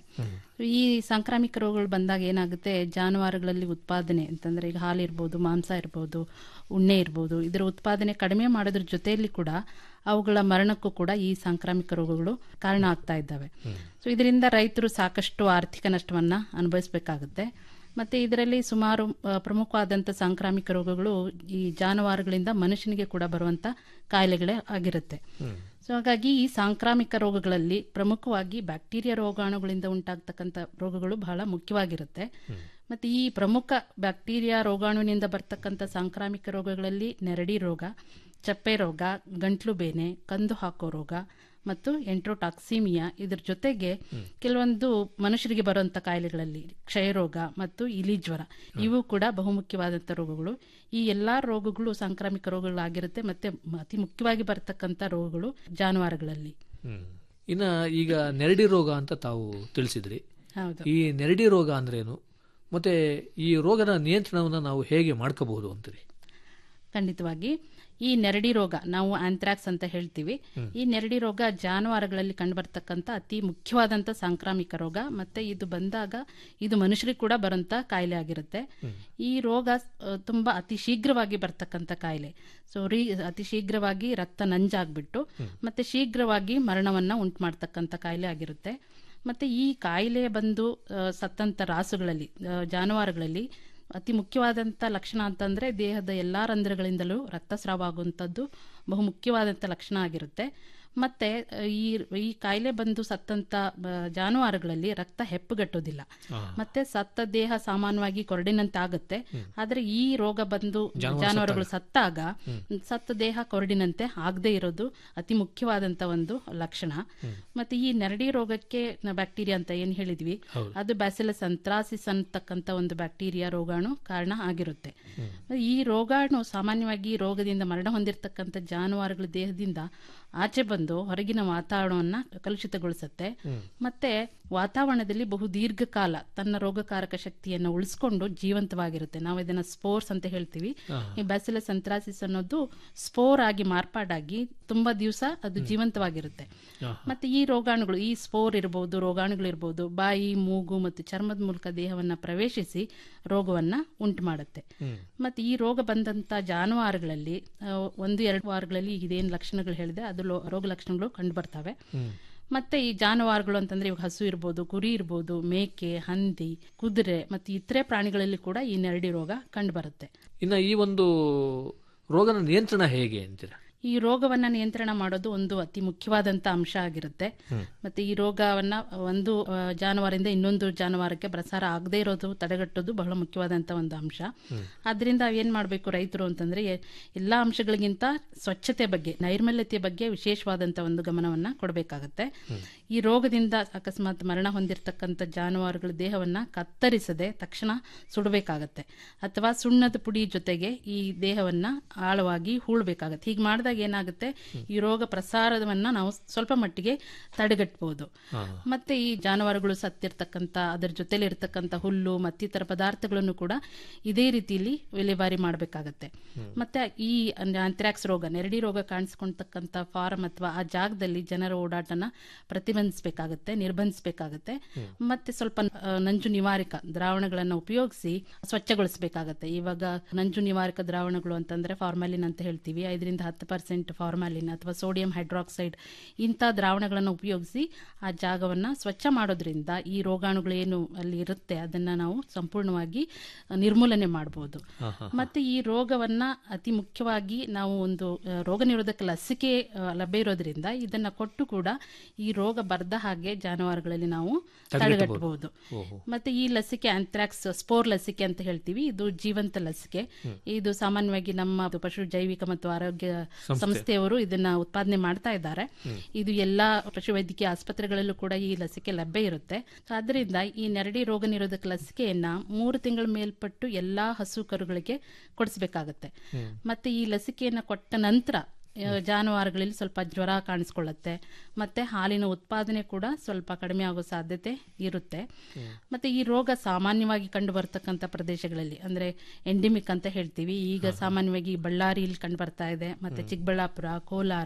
ಈ ಸಾಂಕ್ರಾಮಿಕ ರೋಗಗಳು ಬಂದಾಗ ಏನಾಗುತ್ತೆ ಜಾನುವಾರುಗಳಲ್ಲಿ ಉತ್ಪಾದನೆ ಅಂತಂದ್ರೆ ಈಗ ಹಾಲು ಇರ್ಬೋದು ಮಾಂಸ ಇರ್ಬೋದು ಉಣ್ಣೆ ಇರ್ಬೋದು ಇದರ ಉತ್ಪಾದನೆ ಕಡಿಮೆ ಮಾಡೋದ್ರ ಜೊತೆಯಲ್ಲಿ ಕೂಡ ಅವುಗಳ ಮರಣಕ್ಕೂ ಕೂಡ ಈ ಸಾಂಕ್ರಾಮಿಕ ರೋಗಗಳು ಕಾರಣ ಆಗ್ತಾ ಇದ್ದಾವೆ ಸೊ ಇದರಿಂದ ರೈತರು ಸಾಕಷ್ಟು ಆರ್ಥಿಕ ನಷ್ಟವನ್ನ ಅನುಭವಿಸಬೇಕಾಗುತ್ತೆ ಮತ್ತೆ ಇದರಲ್ಲಿ ಸುಮಾರು ಆ, ಪ್ರಮುಖವಾದಂಥ ಸಾಂಕ್ರಾಮಿಕ ರೋಗಗಳು ಈ ಜಾನುವಾರುಗಳಿಂದ ಮನುಷ್ಯನಿಗೆ ಕೂಡ ಬರುವಂತ ಕಾಯಿಲೆಗಳೇ ಆಗಿರುತ್ತೆ ಸೊ ಹಾಗಾಗಿ ಈ ಸಾಂಕ್ರಾಮಿಕ ರೋಗಗಳಲ್ಲಿ ಪ್ರಮುಖವಾಗಿ ಬ್ಯಾಕ್ಟೀರಿಯಾ ರೋಗಾಣುಗಳಿಂದ ಉಂಟಾಗ್ತಕ್ಕಂಥ ರೋಗಗಳು ಬಹಳ ಮುಖ್ಯವಾಗಿರುತ್ತೆ ಮತ್ತೆ ಈ ಪ್ರಮುಖ ಬ್ಯಾಕ್ಟೀರಿಯಾ ರೋಗಾಣುವಿನಿಂದ ಬರ್ತಕ್ಕಂಥ ಸಾಂಕ್ರಾಮಿಕ ರೋಗಗಳಲ್ಲಿ ನೆರಡಿ ರೋಗ ಚಪ್ಪೆ ರೋಗ ಗಂಟ್ಲು ಬೇನೆ ಕಂದು ಹಾಕೋ ರೋಗ ಮತ್ತು ಎಂಟ್ರೋಟಾಕ್ಸಿಮಿಯಾ ಇದ್ರ ಜೊತೆಗೆ ಕೆಲವೊಂದು ಮನುಷ್ಯರಿಗೆ ಬರುವಂತ ಕಾಯಿಲೆಗಳಲ್ಲಿ ಕ್ಷಯರೋಗ ಮತ್ತು ಇಲಿ ಜ್ವರ ಇವು ಕೂಡ ಬಹುಮುಖ್ಯವಾದಂಥ ರೋಗಗಳು ಈ ಎಲ್ಲಾ ರೋಗಗಳು ಸಾಂಕ್ರಾಮಿಕ ರೋಗಗಳಾಗಿರುತ್ತೆ ಮತ್ತೆ ಅತಿ ಮುಖ್ಯವಾಗಿ ಬರ್ತಕ್ಕಂಥ ರೋಗಗಳು ಜಾನುವಾರುಗಳಲ್ಲಿ ಇನ್ನು ಈಗ ನೆರಡಿ ರೋಗ ಅಂತ ತಾವು ತಿಳಿಸಿದ್ರಿ ಹೌದು ಈ ನೆರಡಿ ರೋಗ ಅಂದ್ರೇನು ಮತ್ತೆ ಈ ರೋಗದ ನಿಯಂತ್ರಣವನ್ನು ನಾವು ಹೇಗೆ ಮಾಡ್ಕೋಬಹುದು ಅಂತೀರಿ ಖಂಡಿತವಾಗಿ ಈ ನೆರಡಿ ರೋಗ ನಾವು ಆಂಥ್ರಾಕ್ಸ್ ಅಂತ ಹೇಳ್ತೀವಿ ಈ ನೆರಡಿ ರೋಗ ಜಾನುವಾರುಗಳಲ್ಲಿ ಕಂಡುಬರ್ತಕ್ಕಂಥ ಅತಿ ಮುಖ್ಯವಾದಂಥ ಸಾಂಕ್ರಾಮಿಕ ರೋಗ ಮತ್ತೆ ಇದು ಬಂದಾಗ ಇದು ಮನುಷ್ಯರಿಗೆ ಕೂಡ ಬರುವಂತ ಕಾಯಿಲೆ ಆಗಿರುತ್ತೆ ಈ ರೋಗ ಆ, ತುಂಬಾ ಅತಿ ಶೀಘ್ರವಾಗಿ ಬರ್ತಕ್ಕಂಥ ಕಾಯಿಲೆ ಸೊ ರೀ ಅತಿ ಶೀಘ್ರವಾಗಿ ರಕ್ತ ನಂಜಾಗ್ಬಿಟ್ಟು ಮತ್ತೆ ಶೀಘ್ರವಾಗಿ ಮರಣವನ್ನ ಉಂಟು ಮಾಡ್ತಕ್ಕಂಥ ಕಾಯಿಲೆ ಆಗಿರುತ್ತೆ ಮತ್ತೆ ಈ ಕಾಯಿಲೆ ಬಂದು ಆ, ಸತ್ತಂತ ರಾಸುಗಳಲ್ಲಿ ಆ, ಜಾನುವಾರುಗಳಲ್ಲಿ ಅತಿ ಮುಖ್ಯವಾದಂಥ ಲಕ್ಷಣ ಅಂತಂದ್ರೆ ದೇಹದ ಎಲ್ಲಾ ರಂಧ್ರಗಳಿಂದಲೂ ರಕ್ತಸ್ರಾವ ಆಗುವಂಥದ್ದು ಬಹು ಮುಖ್ಯವಾದಂಥ ಲಕ್ಷಣ ಆಗಿರುತ್ತೆ ಮತ್ತೆ ಆ, ಈ ಈ ಕಾಯಿಲೆ ಬಂದು ಸತ್ತಂತ ಆ, ಜಾನುವಾರುಗಳಲ್ಲಿ ರಕ್ತ ಹೆಪ್ಪುಗಟ್ಟೋದಿಲ್ಲ ಮತ್ತೆ ಸತ್ತ ದೇಹ ಸಾಮಾನ್ಯವಾಗಿ ಕೊರಡಿನಂತೆ ಆಗುತ್ತೆ ಆದ್ರೆ ಈ ರೋಗ ಬಂದು ಜಾನುವಾರು ಜಾನುವಾರುಗಳು ಸತ್ತಾಗ ಸತ್ತ ದೇಹ ಕೊರಡಿನಂತೆ ಆಗದೆ ಇರೋದು ಅತಿ ಮುಖ್ಯವಾದಂತ ಒಂದು ಲಕ್ಷಣ ಮತ್ತೆ ಈ ನೆರಡಿ ರೋಗಕ್ಕೆ ಬ್ಯಾಕ್ಟೀರಿಯಾ ಅಂತ ಏನ್ ಹೇಳಿದ್ವಿ ಅದು ಬ್ಯಾಸಿಲಸ್ ಅಂತ್ರಾಸಿಸ್ ಅಂತಕ್ಕಂತ ಒಂದು ಬ್ಯಾಕ್ಟೀರಿಯಾ ರೋಗಾಣು ಕಾರಣ ಆಗಿರುತ್ತೆ ಈ ರೋಗಾಣು ಸಾಮಾನ್ಯವಾಗಿ ಈ ರೋಗದಿಂದ ಮರಣ ಹೊಂದಿರತಕ್ಕಂಥ ಜಾನುವಾರುಗಳ ದೇಹದಿಂದ ಆಚೆ ಬಂದು ಹೊರಗಿನ ವಾತಾವರಣವನ್ನ ಕಲುಷಿತಗೊಳಿಸುತ್ತೆ ಮತ್ತೆ ವಾತಾವರಣದಲ್ಲಿ ಬಹು ದೀರ್ಘಕಾಲ ತನ್ನ ರೋಗಕಾರಕ ಶಕ್ತಿಯನ್ನು ಉಳಿಸ್ಕೊಂಡು ಜೀವಂತವಾಗಿರುತ್ತೆ ನಾವು ಇದನ್ನ ಸ್ಪೋರ್ಸ್ ಅಂತ ಹೇಳ್ತೀವಿ ಈ ಬ್ಯಾಸಿಲಸ್ ಅಂತ್ರಾಸಿಸ್ ಅನ್ನೋದು ಸ್ಪೋರ್ ಆಗಿ ಮಾರ್ಪಾಡಾಗಿ ತುಂಬಾ ದಿವಸ ಅದು ಜೀವಂತವಾಗಿರುತ್ತೆ ಮತ್ತೆ ಈ ರೋಗಾಣುಗಳು ಈ ಸ್ಪೋರ್ ಇರಬಹುದು ರೋಗಾಣುಗಳು ಇರಬಹುದು ಬಾಯಿ ಮೂಗು ಮತ್ತು ಚರ್ಮದ ಮೂಲಕ ದೇಹವನ್ನ ಪ್ರವೇಶಿಸಿ ರೋಗವನ್ನ ಉಂಟು ಮಾಡುತ್ತೆ ಮತ್ತೆ ಈ ರೋಗ ಬಂದಂತ ಜಾನುವಾರುಗಳಲ್ಲಿ ಆ, ಒಂದು ಎರಡು ವಾರಗಳಲ್ಲಿ ಇದೇನು ಲಕ್ಷಣಗಳು ಹೇಳಿದೆ ಅದು ಲೋ- ರೋಗ ಲಕ್ಷಣಗಳು ಕಂಡು ಬರ್ತವೆ ಮತ್ತೆ ಈ ಜಾನುವಾರುಗಳು ಅಂತಂದ್ರೆ ಇವಾಗ ಹಸು ಇರ್ಬೋದು ಕುರಿ ಇರ್ಬೋದು ಮೇಕೆ ಹಂದಿ ಕುದುರೆ ಮತ್ತೆ ಇತರೆ ಪ್ರಾಣಿಗಳಲ್ಲಿ ಕೂಡ ಈ ನೆರಡಿ ರೋಗ ಕಂಡು ಬರುತ್ತೆ ಇನ್ನು ಈ ಒಂದು ರೋಗನ ನಿಯಂತ್ರಣ ಹೇಗೆ ಅಂತೀರಾ ಈ ರೋಗವನ್ನ ನಿಯಂತ್ರಣ ಮಾಡೋದು ಒಂದು ಅತಿ ಮುಖ್ಯವಾದಂತ ಅಂಶ ಆಗಿರುತ್ತೆ ಹ್ಮ್. ಮತ್ತೆ ಈ ರೋಗವನ್ನ ಒಂದು ಆ, ಜಾನುವಾರಿಂದ ಇನ್ನೊಂದು ಜಾನುವಾರಕ್ಕೆ ಪ್ರಸಾರ ಆಗದೇ ಇರೋದು ತಡೆಗಟ್ಟೋದು ಬಹಳ ಮುಖ್ಯವಾದಂತ ಒಂದು ಅಂಶ ಹ್ಮ್. ಆದ್ರಿಂದ ಏನ್ ಮಾಡಬೇಕು ರೈತರು ಅಂತಂದ್ರೆ ಎ- ಎಲ್ಲಾ ಅಂಶಗಳಿಗಿಂತ ಸ್ವಚ್ಛತೆ ಬಗ್ಗೆ ನೈರ್ಮಲ್ಯತೆ ಬಗ್ಗೆ ವಿಶೇಷವಾದಂತ ಒಂದು ಗಮನವನ್ನ ಕೊಡಬೇಕಾಗತ್ತೆ ಈ ರೋಗದಿಂದ ಅಕಸ್ಮಾತ್ ಮರಣ ಹೊಂದಿರತಕ್ಕಂಥ ಜಾನುವಾರುಗಳ ದೇಹವನ್ನ ಕತ್ತರಿಸದೆ ತಕ್ಷಣ ಸುಡಬೇಕಾಗತ್ತೆ ಅಥವಾ ಸುಣ್ಣದ ಪುಡಿ ಜೊತೆಗೆ ಈ ದೇಹವನ್ನ ಆಳವಾಗಿ ಹೂಳ್ಬೇಕಾಗತ್ತೆ ಹೀಗೆ ಮಾಡಿದಾಗ ಏನಾಗುತ್ತೆ ಈ ರೋಗ ಪ್ರಸಾರವನ್ನ ನಾವು ಸ್ವಲ್ಪ ಮಟ್ಟಿಗೆ ತಡೆಗಟ್ಟಬಹುದು ಮತ್ತೆ ಈ ಜಾನುವಾರುಗಳು ಸತ್ತಿರ್ತಕ್ಕಂಥ ಅದರ ಜೊತೆಲಿ ಇರ್ತಕ್ಕಂಥ ಹುಲ್ಲು ಮತ್ತಿತರ ಪದಾರ್ಥಗಳನ್ನು ಕೂಡ ಇದೇ ರೀತಿಯಲ್ಲಿ ವಿಲೇವಾರಿ ಮಾಡಬೇಕಾಗತ್ತೆ ಮತ್ತೆ ಈ ಆಂಥ್ರಾಕ್ಸ್ ರೋಗ ನೆರಡಿ ರೋಗ ಕಾಣಿಸ್ಕೊಳ್ತಕ್ಕಂಥ ಫಾರಂ ಅಥವಾ ಆ ಜಾಗದಲ್ಲಿ ಜನರ ಓಡಾಟನ ಪ್ರತಿಬಂಧಿಸಬೇಕಾಗತ್ತೆ ನಿರ್ಬಂಧಿಸಬೇಕಾಗತ್ತೆ ಮತ್ತೆ ಸ್ವಲ್ಪ ಆ, ನಂಜು ನಿವಾರಕ ದ್ರಾವಣಗಳನ್ನು ಉಪಯೋಗಿಸಿ ಸ್ವಚ್ಛಗೊಳಿಸಬೇಕಾಗತ್ತೆ ಇವಾಗ ನಂಜು ನಿವಾರಕ ದ್ರಾವಣಗಳು ಅಂತಂದ್ರೆ ಫಾರ್ಮಾಲಿನ್ ಅಂತ ಹೇಳ್ತೀವಿ ಐದರಿಂದ ಹತ್ತು ಪರ್ಸೆಂಟ್ ಫಾರ್ಮಾಲಿನ್ ಅಥವಾ ಸೋಡಿಯಂ ಹೈಡ್ರಾಕ್ಸೈಡ್ ಇಂಥ ದ್ರಾವಣಗಳನ್ನು ಉಪಯೋಗಿಸಿ ಆ ಜಾಗವನ್ನ ಸ್ವಚ್ಛ ಮಾಡೋದ್ರಿಂದ ಈ ರೋಗಾಣುಗಳು ಏನು ಅಲ್ಲಿ ಇರುತ್ತೆ ಅದನ್ನ ನಾವು ಸಂಪೂರ್ಣವಾಗಿ ನಿರ್ಮೂಲನೆ ಮಾಡಬಹುದು ಮತ್ತೆ ಈ ರೋಗವನ್ನ ಅತಿ ಮುಖ್ಯವಾಗಿ ನಾವು ಒಂದು ಆ, ರೋಗ ನಿರೋಧಕ ಲಸಿಕೆ ಆ, ಲಭ್ಯ ಇರೋದ್ರಿಂದ ಇದನ್ನ ಕೊಟ್ಟು ಕೂಡ ಈ ರೋಗ ಬರದ ಹಾಗೆ ಜಾನುವಾರುಗಳಲ್ಲಿ ನಾವು ತಡೆಗಟ್ಟಬಹುದು. ತಡೆಗಟ್ಟಬಹುದು ಓಹೋ. ಮತ್ತೆ ಈ ಲಸಿಕೆ ಆಂಥ್ರಾಕ್ಸ್ ಸ್ಪೋರ್ ಲಸಿಕೆ ಅಂತ ಹೇಳ್ತೀವಿ ಇದು ಜೀವಂತ ಲಸಿಕೆ ಹ್ಮ್. ಇದು ಸಾಮಾನ್ಯವಾಗಿ ನಮ್ಮ ಪಶು ಜೈವಿಕ ಮತ್ತು ಆರೋಗ್ಯ ಸಂಸ್ಥೆ. ಸಂಸ್ಥೆಯವರು ಇದನ್ನ ಉತ್ಪಾದನೆ ಮಾಡ್ತಾ ಇದ್ದಾರೆ ಹ್ಮ್. ಇದು ಎಲ್ಲಾ ಪಶುವೈದ್ಯಕೀಯ ಆಸ್ಪತ್ರೆಗಳಲ್ಲೂ ಕೂಡ ಈ ಲಸಿಕೆ ಲಭ್ಯ ಇರುತ್ತೆ ಸೊ ಅದರಿಂದ ಈ ನೆರಡಿ ರೋಗ ನಿರೋಧಕ ಲಸಿಕೆಯನ್ನ ಮೂರು ತಿಂಗಳ ಮೇಲ್ಪಟ್ಟು ಎಲ್ಲಾ ಹಸು ಕರುಗಳಿಗೆ ಕೊಡಿಸಬೇಕಾಗತ್ತೆ ಹ್ಮ್. ಮತ್ತೆ ಈ ಲಸಿಕೆಯನ್ನ ಕೊಟ್ಟ ನಂತರ ಆ, ಜಾನುವಾರುಗಳಲ್ಲಿ ಸ್ವಲ್ಪ ಜ್ವರ ಕಾಣಿಸ್ಕೊಳ್ಳುತ್ತೆ ಮತ್ತೆ ಹಾಲಿನ ಉತ್ಪಾದನೆ ಕೂಡ ಸ್ವಲ್ಪ ಕಡಿಮೆ ಆಗೋ ಸಾಧ್ಯತೆ ಇರುತ್ತೆ ಮತ್ತೆ ಈ ರೋಗ ಸಾಮಾನ್ಯವಾಗಿ ಕಂಡು ಬರ್ತಕ್ಕಂಥ ಪ್ರದೇಶಗಳಲ್ಲಿ ಅಂದ್ರೆ ಎಂಡಿಮಿಕ್ ಅಂತ ಹೇಳ್ತೀವಿ ಈಗ ಸಾಮಾನ್ಯವಾಗಿ ಬಳ್ಳಾರಿಯಲ್ಲಿ ಕಂಡು ಬರ್ತಾ ಇದೆ ಮತ್ತೆ ಚಿಕ್ಕಬಳ್ಳಾಪುರ ಕೋಲಾರ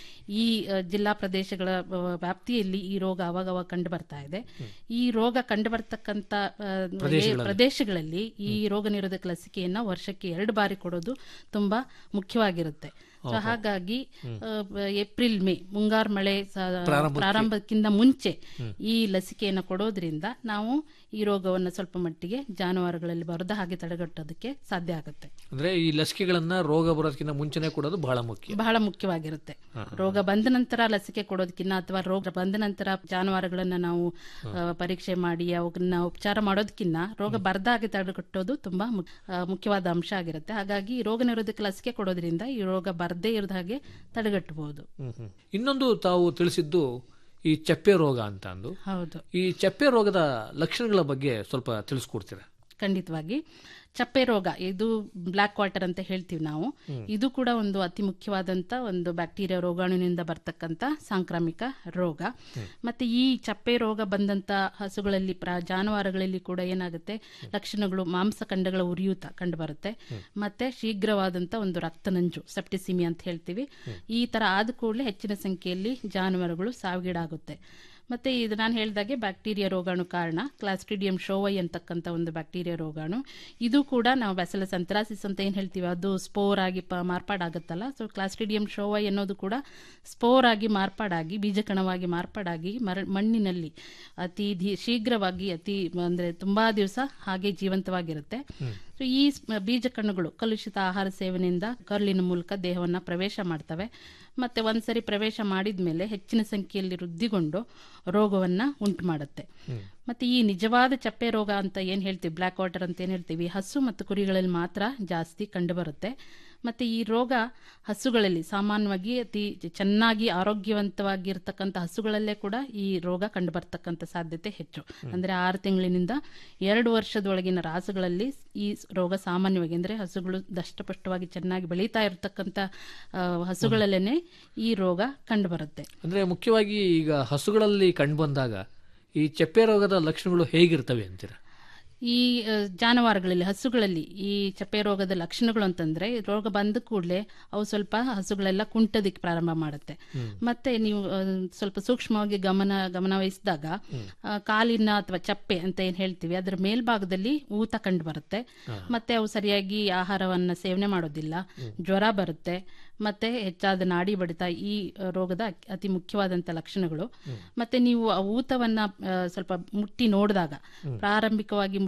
ಈ ಆ, ಜಿಲ್ಲಾ ಪ್ರದೇಶಗಳ ಆ, ವ್ಯಾಪ್ತಿಯಲ್ಲಿ ಈ ರೋಗ ಅವಾಗವಾಗ ಕಂಡು ಬರ್ತಾ ಇದೆ ಈ ರೋಗ ಕಂಡು ಬರ್ತಕ್ಕಂಥ ಆ, ಪ್ರದೇಶಗಳಲ್ಲಿ. ಪ್ರದೇಶಗಳಲ್ಲಿ ಈ ರೋಗ ನಿರೋಧಕ ಲಸಿಕೆಯನ್ನ ವರ್ಷಕ್ಕೆ ಎರಡು ಬಾರಿ ಕೊಡೋದು ತುಂಬಾ ಮುಖ್ಯವಾಗಿರುತ್ತೆ ಸೊ ಓಹೋ. ಹಾಗಾಗಿ ಹ್ಮ್. ಆ, ಬ- ಏಪ್ರಿಲ್ ಮೇ ಮುಂಗಾರು ಮಳೆ ಸ- ಪ್ರಾರಂಭಕ್ಕೆ. ಪ್ರಾರಂಭಕ್ಕಿಂತ ಮುಂಚೆ ಹ್ಮ್. ಈ ಲಸಿಕೆಯನ್ನು ಕೊಡೋದ್ರಿಂದ ನಾವು ಈ ರೋಗವನ್ನು ಸ್ವಲ್ಪ ಮಟ್ಟಿಗೆ ಜಾನುವಾರುಗಳಲ್ಲಿ ಬರದ ಹಾಗೆ ತಡೆಗಟ್ಟೋದಕ್ಕೆ ಸಾಧ್ಯ ಆಗುತ್ತೆ ಅಂದ್ರೆ ಈ ಲಸಿಕೆಗಳನ್ನ ರೋಗ ಬರೋದಕ್ಕಿಂತ ಮುಂಚೆನೆ ಕೊಡೋದು ಬಹಳ ಮುಖ್ಯ ಬಹಳ ಮುಖ್ಯವಾಗಿರುತ್ತೆ ಹಾ, ರೋಗ ಬಂದ ನಂತರ ಲಸಿಕೆ ಕೊಡೋದಕ್ಕಿಂತ ಅಥವಾ ರೋಗ ಬಂದ ನಂತರ ಜಾನುವಾರುಗಳನ್ನ ನಾವು ಆ, ಪರೀಕ್ಷೆ ಮಾಡಿ ಅವನ್ನ ಉಪಚಾರ ಮಾಡೋದಕ್ಕಿಂತ ರೋಗ ಬರದ ಹಾಗೆ ತಡೆಗಟ್ಟೋದು ತುಂಬಾ ಮುಖ್ಯ- ಆ, ಮುಖ್ಯವಾದ ಅಂಶ ಆಗಿರುತ್ತೆ ಹಾಗಾಗಿ ರೋಗ ನಿರೋಧಕ ಲಸಿಕೆ ಕೊಡೋದ್ರಿಂದ ಈ ರೋಗ ಬರದೇ ಇರದ ಹಾಗೆ ತಡೆಗಟ್ಟಬಹುದು ಹ್ಮ್, ಹ್ಮ್. ಇನ್ನೊಂದು ತಾವು ತಿಳಿಸಿದ್ದು ಈ ಚಪ್ಪೆ ರೋಗ ಅಂತ ಅಂದು ಹೌದು ಈ ಚಪ್ಪೆ ರೋಗದ ಲಕ್ಷಣಗಳ ಬಗ್ಗೆ ಸ್ವಲ್ಪ ತಿಳಿಸ್ಕೊಡ್ತೀರಾ ಖಂಡಿತವಾಗಿ ಚಪ್ಪೆ ರೋಗ ಇದು ಬ್ಲ್ಯಾಕ್ ವಾಟರ್ ಅಂತ ಹೇಳ್ತೀವಿ ನಾವು ಹ್ಮ್. ಇದು ಕೂಡ ಒಂದು ಅತಿ ಮುಖ್ಯವಾದಂತ ಒಂದು ಬ್ಯಾಕ್ಟೀರಿಯಾ ರೋಗಾಣುವಿನಿಂದ ಬರ್ತಕ್ಕಂತ ಸಾಂಕ್ರಾಮಿಕ ರೋಗ ಮತ್ತೆ ಈ ಚಪ್ಪೆ ರೋಗ ಬಂದಂತ ಹಸುಗಳಲ್ಲಿ ಪ್ರ ಜಾನುವಾರುಗಳಲ್ಲಿ ಕೂಡ ಏನಾಗುತ್ತೆ ಲಕ್ಷಣಗಳು ಮಾಂಸಖಂಡಗಳ ಉರಿಯೂತ ಕಂಡು ಬರುತ್ತೆ ಮತ್ತೆ ಶೀಘ್ರವಾದಂತ ಒಂದು ರಕ್ತನಂಜು ಸೆಪ್ಟಿಸಿಮಿ ಅಂತ ಹೇಳ್ತೀವಿ ಈ ತರ ಆದ ಕೂಡಲೇ ಹೆಚ್ಚಿನ ಸಂಖ್ಯೆಯಲ್ಲಿ ಜಾನುವಾರುಗಳು ಸಾವಿಗೀಡಾಗುತ್ತೆ ಮತ್ತೆ ಇದು ನಾನು ಹೇಳಿದಾಗೆ ಬ್ಯಾಕ್ಟೀರಿಯಾ ರೋಗಾಣು ಕಾರಣ ಕ್ಲಾಸ್ಟ್ರಿಡಿಯಂ ಶೋವೈ ಅಂತಕ್ಕಂಥ ಒಂದು ಬ್ಯಾಕ್ಟೀರಿಯಾ ರೋಗಾಣು ಇದು ಕೂಡ ನಾವು ಬ್ಯಾಸಿಲಸ್ ಅಂಥ್ರಾಸಿಸ್ ಅಂತ ಏನು ಹೇಳ್ತೀವಿ ಅದು ಸ್ಪೋರ್ ಆಗಿ ಪ ಮಾರ್ಪಾಡಾಗುತ್ತಲ್ಲ ಸೊ ಕ್ಲಾಸ್ಟ್ರಿಡಿಯಂ ಶೋವೈ ಅನ್ನೋದು ಕೂಡ ಸ್ಪೋರ್ ಆಗಿ ಮಾರ್ಪಾಡಾಗಿ ಬೀಜಕಣವಾಗಿ ಮಾರ್ಪಾಡಾಗಿ ಮರ ಮಣ್ಣಿನಲ್ಲಿ ಅತಿ ಧೀ- ಶೀಘ್ರವಾಗಿ ಅತಿ ಅಂದ್ರೆ ತುಂಬಾ ದಿವಸ ಹಾಗೆ ಜೀವಂತವಾಗಿರುತ್ತೆ ಸೊ ಈ ಸ್- ಬೀಜಕಣಗಳು ಕಲುಷಿತ ಆಹಾರ ಸೇವನೆಯಿಂದ ಕರುಳಿನ ಮೂಲಕ ದೇಹವನ್ನ ಪ್ರವೇಶ ಮಾಡ್ತವೆ ಮತ್ತೆ ಒಂದ್ಸರಿ ಪ್ರವೇಶ ಮಾಡಿದ್ಮೇಲೆ ಹೆಚ್ಚಿನ ಸಂಖ್ಯೆಯಲ್ಲಿ ವೃದ್ಧಿಗೊಂಡು ರೋಗವನ್ನ ಉಂಟು ಮಾಡುತ್ತೆ ಮತ್ತೆ ಈ ನಿಜವಾದ ಚಪ್ಪೆ ರೋಗ ಅಂತ ಏನ್ ಹೇಳ್ತೀವಿ ಬ್ಲ್ಯಾಕ್ ವಾಟರ್ ಅಂತ ಏನ್ ಹೇಳ್ತೀವಿ ಹಸು ಮತ್ತು ಕುರಿಗಳಲ್ಲಿ ಮಾತ್ರ ಜಾಸ್ತಿ ಕಂಡುಬರುತ್ತೆ ಮತ್ತೆ ಈ ರೋಗ ಹಸುಗಳಲ್ಲಿ ಸಾಮಾನ್ಯವಾಗಿ ಅತಿ ಚೆನ್ನಾಗಿ ಆರೋಗ್ಯವಂತವಾಗಿರ್ತಕ್ಕಂಥ ಹಸುಗಳಲ್ಲೇ ಕೂಡ ಈ ರೋಗ ಕಂಡು ಬರ್ತಕ್ಕಂಥ ಸಾಧ್ಯತೆ ಹೆಚ್ಚು ಅಂದ್ರೆ ಆರು ತಿಂಗಳಿನಿಂದ ಎರಡು ವರ್ಷದೊಳಗಿನ ರಾಸುಗಳಲ್ಲಿ ಈ ರೋಗ ಸಾಮಾನ್ಯವಾಗಿ ಅಂದ್ರೆ ಹಸುಗಳು ದಷ್ಟಪುಷ್ಟವಾಗಿ ಚೆನ್ನಾಗಿ ಬೆಳೀತಾ ಇರತಕ್ಕಂಥ ಆ, ಹಸುಗಳಲ್ಲೇನೆ ಈ ರೋಗ ಕಂಡು ಬರುತ್ತೆ ಅಂದ್ರೆ ಮುಖ್ಯವಾಗಿ ಈಗ ಹಸುಗಳಲ್ಲಿ ಕಂಡು ಬಂದಾಗ ಈ ಚಪ್ಪೆ ರೋಗದ ಲಕ್ಷಣಗಳು ಹೇಗಿರ್ತವೆ ಅಂತೀರಾ ಈ ಆ, ಜಾನುವಾರುಗಳಲ್ಲಿ ಹಸುಗಳಲ್ಲಿ ಈ ಚಪ್ಪೆ ರೋಗದ ಲಕ್ಷಣಗಳು ಅಂತಂದ್ರೆ ಈ ರೋಗ ಬಂದ ಕೂಡಲೇ ಅವು ಸ್ವಲ್ಪ ಹಸುಗಳೆಲ್ಲ ಕುಂಟದಿಕ್ಕೆ ಪ್ರಾರಂಭ ಮಾಡುತ್ತೆ ಮತ್ತೆ ನೀವು ಆ, ಸ್ವಲ್ಪ ಸೂಕ್ಷ್ಮವಾಗಿ ಗಮನ ಗಮನ ವಹಿಸಿದಾಗ ಆ, ಕಾಲಿನ ಅಥವಾ ಚಪ್ಪೆ ಅಂತ ಏನ್ ಹೇಳ್ತೀವಿ ಅದರ ಮೇಲ್ಭಾಗದಲ್ಲಿ ಊತ ಕಂಡು ಬರುತ್ತೆ ಮತ್ತೆ ಅವು ಸರಿಯಾಗಿ ಆಹಾರವನ್ನ ಸೇವನೆ ಮಾಡೋದಿಲ್ಲ ಜ್ವರ ಬರುತ್ತೆ ಮತ್ತೆ ಹೆಚ್ಚಾದ ನಾಡಿ ಬಡಿತ ಈ ಆ, ರೋಗದ ಅಕ್- ಅತಿ ಮುಖ್ಯವಾದಂತ ಲಕ್ಷಣಗಳು ಮತ್ತೆ ನೀವು ಆ ಊತವನ್ನ ಆ, ಸ್ವಲ್ಪ ಮುಟ್ಟಿ ನೋಡಿದಾಗ ಪ್ರಾರಂಭಿಕವಾಗಿ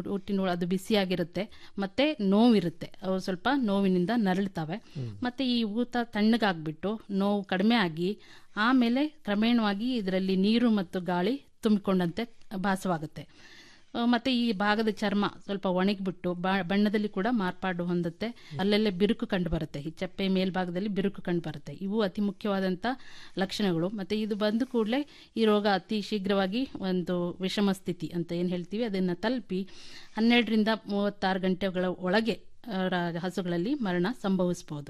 ಹುಟ್ಟಿನ ಅದು ಬಿಸಿಯಾಗಿರುತ್ತೆ ಮತ್ತೆ ನೋವಿರುತ್ತೆ ಅವು ಸ್ವಲ್ಪ ನೋವಿನಿಂದ ನರಳ್ತವೆ ಮತ್ತೆ ಈ ಊತ ತಣ್ಣಗಾಗ್ಬಿಟ್ಟು ನೋವು ಕಡಿಮೆ ಆಗಿ ಆಮೇಲೆ ಕ್ರಮೇಣವಾಗಿ ಇದರಲ್ಲಿ ನೀರು ಮತ್ತು ಗಾಳಿ ತುಂಬಿಕೊಂಡಂತೆ ಭಾಸವಾಗುತ್ತೆ ಆ, ಮತ್ತೆ ಈ ಭಾಗದ ಚರ್ಮ ಸ್ವಲ್ಪ ಒಣಗಿಬಿಟ್ಟು ಬಣ್ಣದಲ್ಲಿ ಕೂಡ ಮಾರ್ಪಾಡು ಹೊಂದುತ್ತೆ ಅಲ್ಲೆಲ್ಲೇ ಬಿರುಕು ಕಂಡು ಬರುತ್ತೆ ಈ ಚಪ್ಪೆ ಮೇಲ್ಭಾಗದಲ್ಲಿ ಬಿರುಕು ಕಂಡು ಬರುತ್ತೆ ಇವು ಅತಿ ಮುಖ್ಯವಾದಂಥ ಲಕ್ಷಣಗಳು ಮತ್ತೆ ಇದು ಬಂದ ಕೂಡಲೇ ಈ ರೋಗ ಅತಿ ಶೀಘ್ರವಾಗಿ ಒಂದು ವಿಷಮ ಸ್ಥಿತಿ ಅಂತ ಏನು ಹೇಳ್ತೀವಿ ಅದನ್ನು ತಲುಪಿ ಹನ್ನೆರಡರಿಂದ ಮೂವತ್ತಾರು ಗಂಟೆಗಳ ಒಳಗೆ ಆ, ರ- ಹಸುಗಳಲ್ಲಿ ಮರಣ ಸಂಭವಿಸಬಹುದು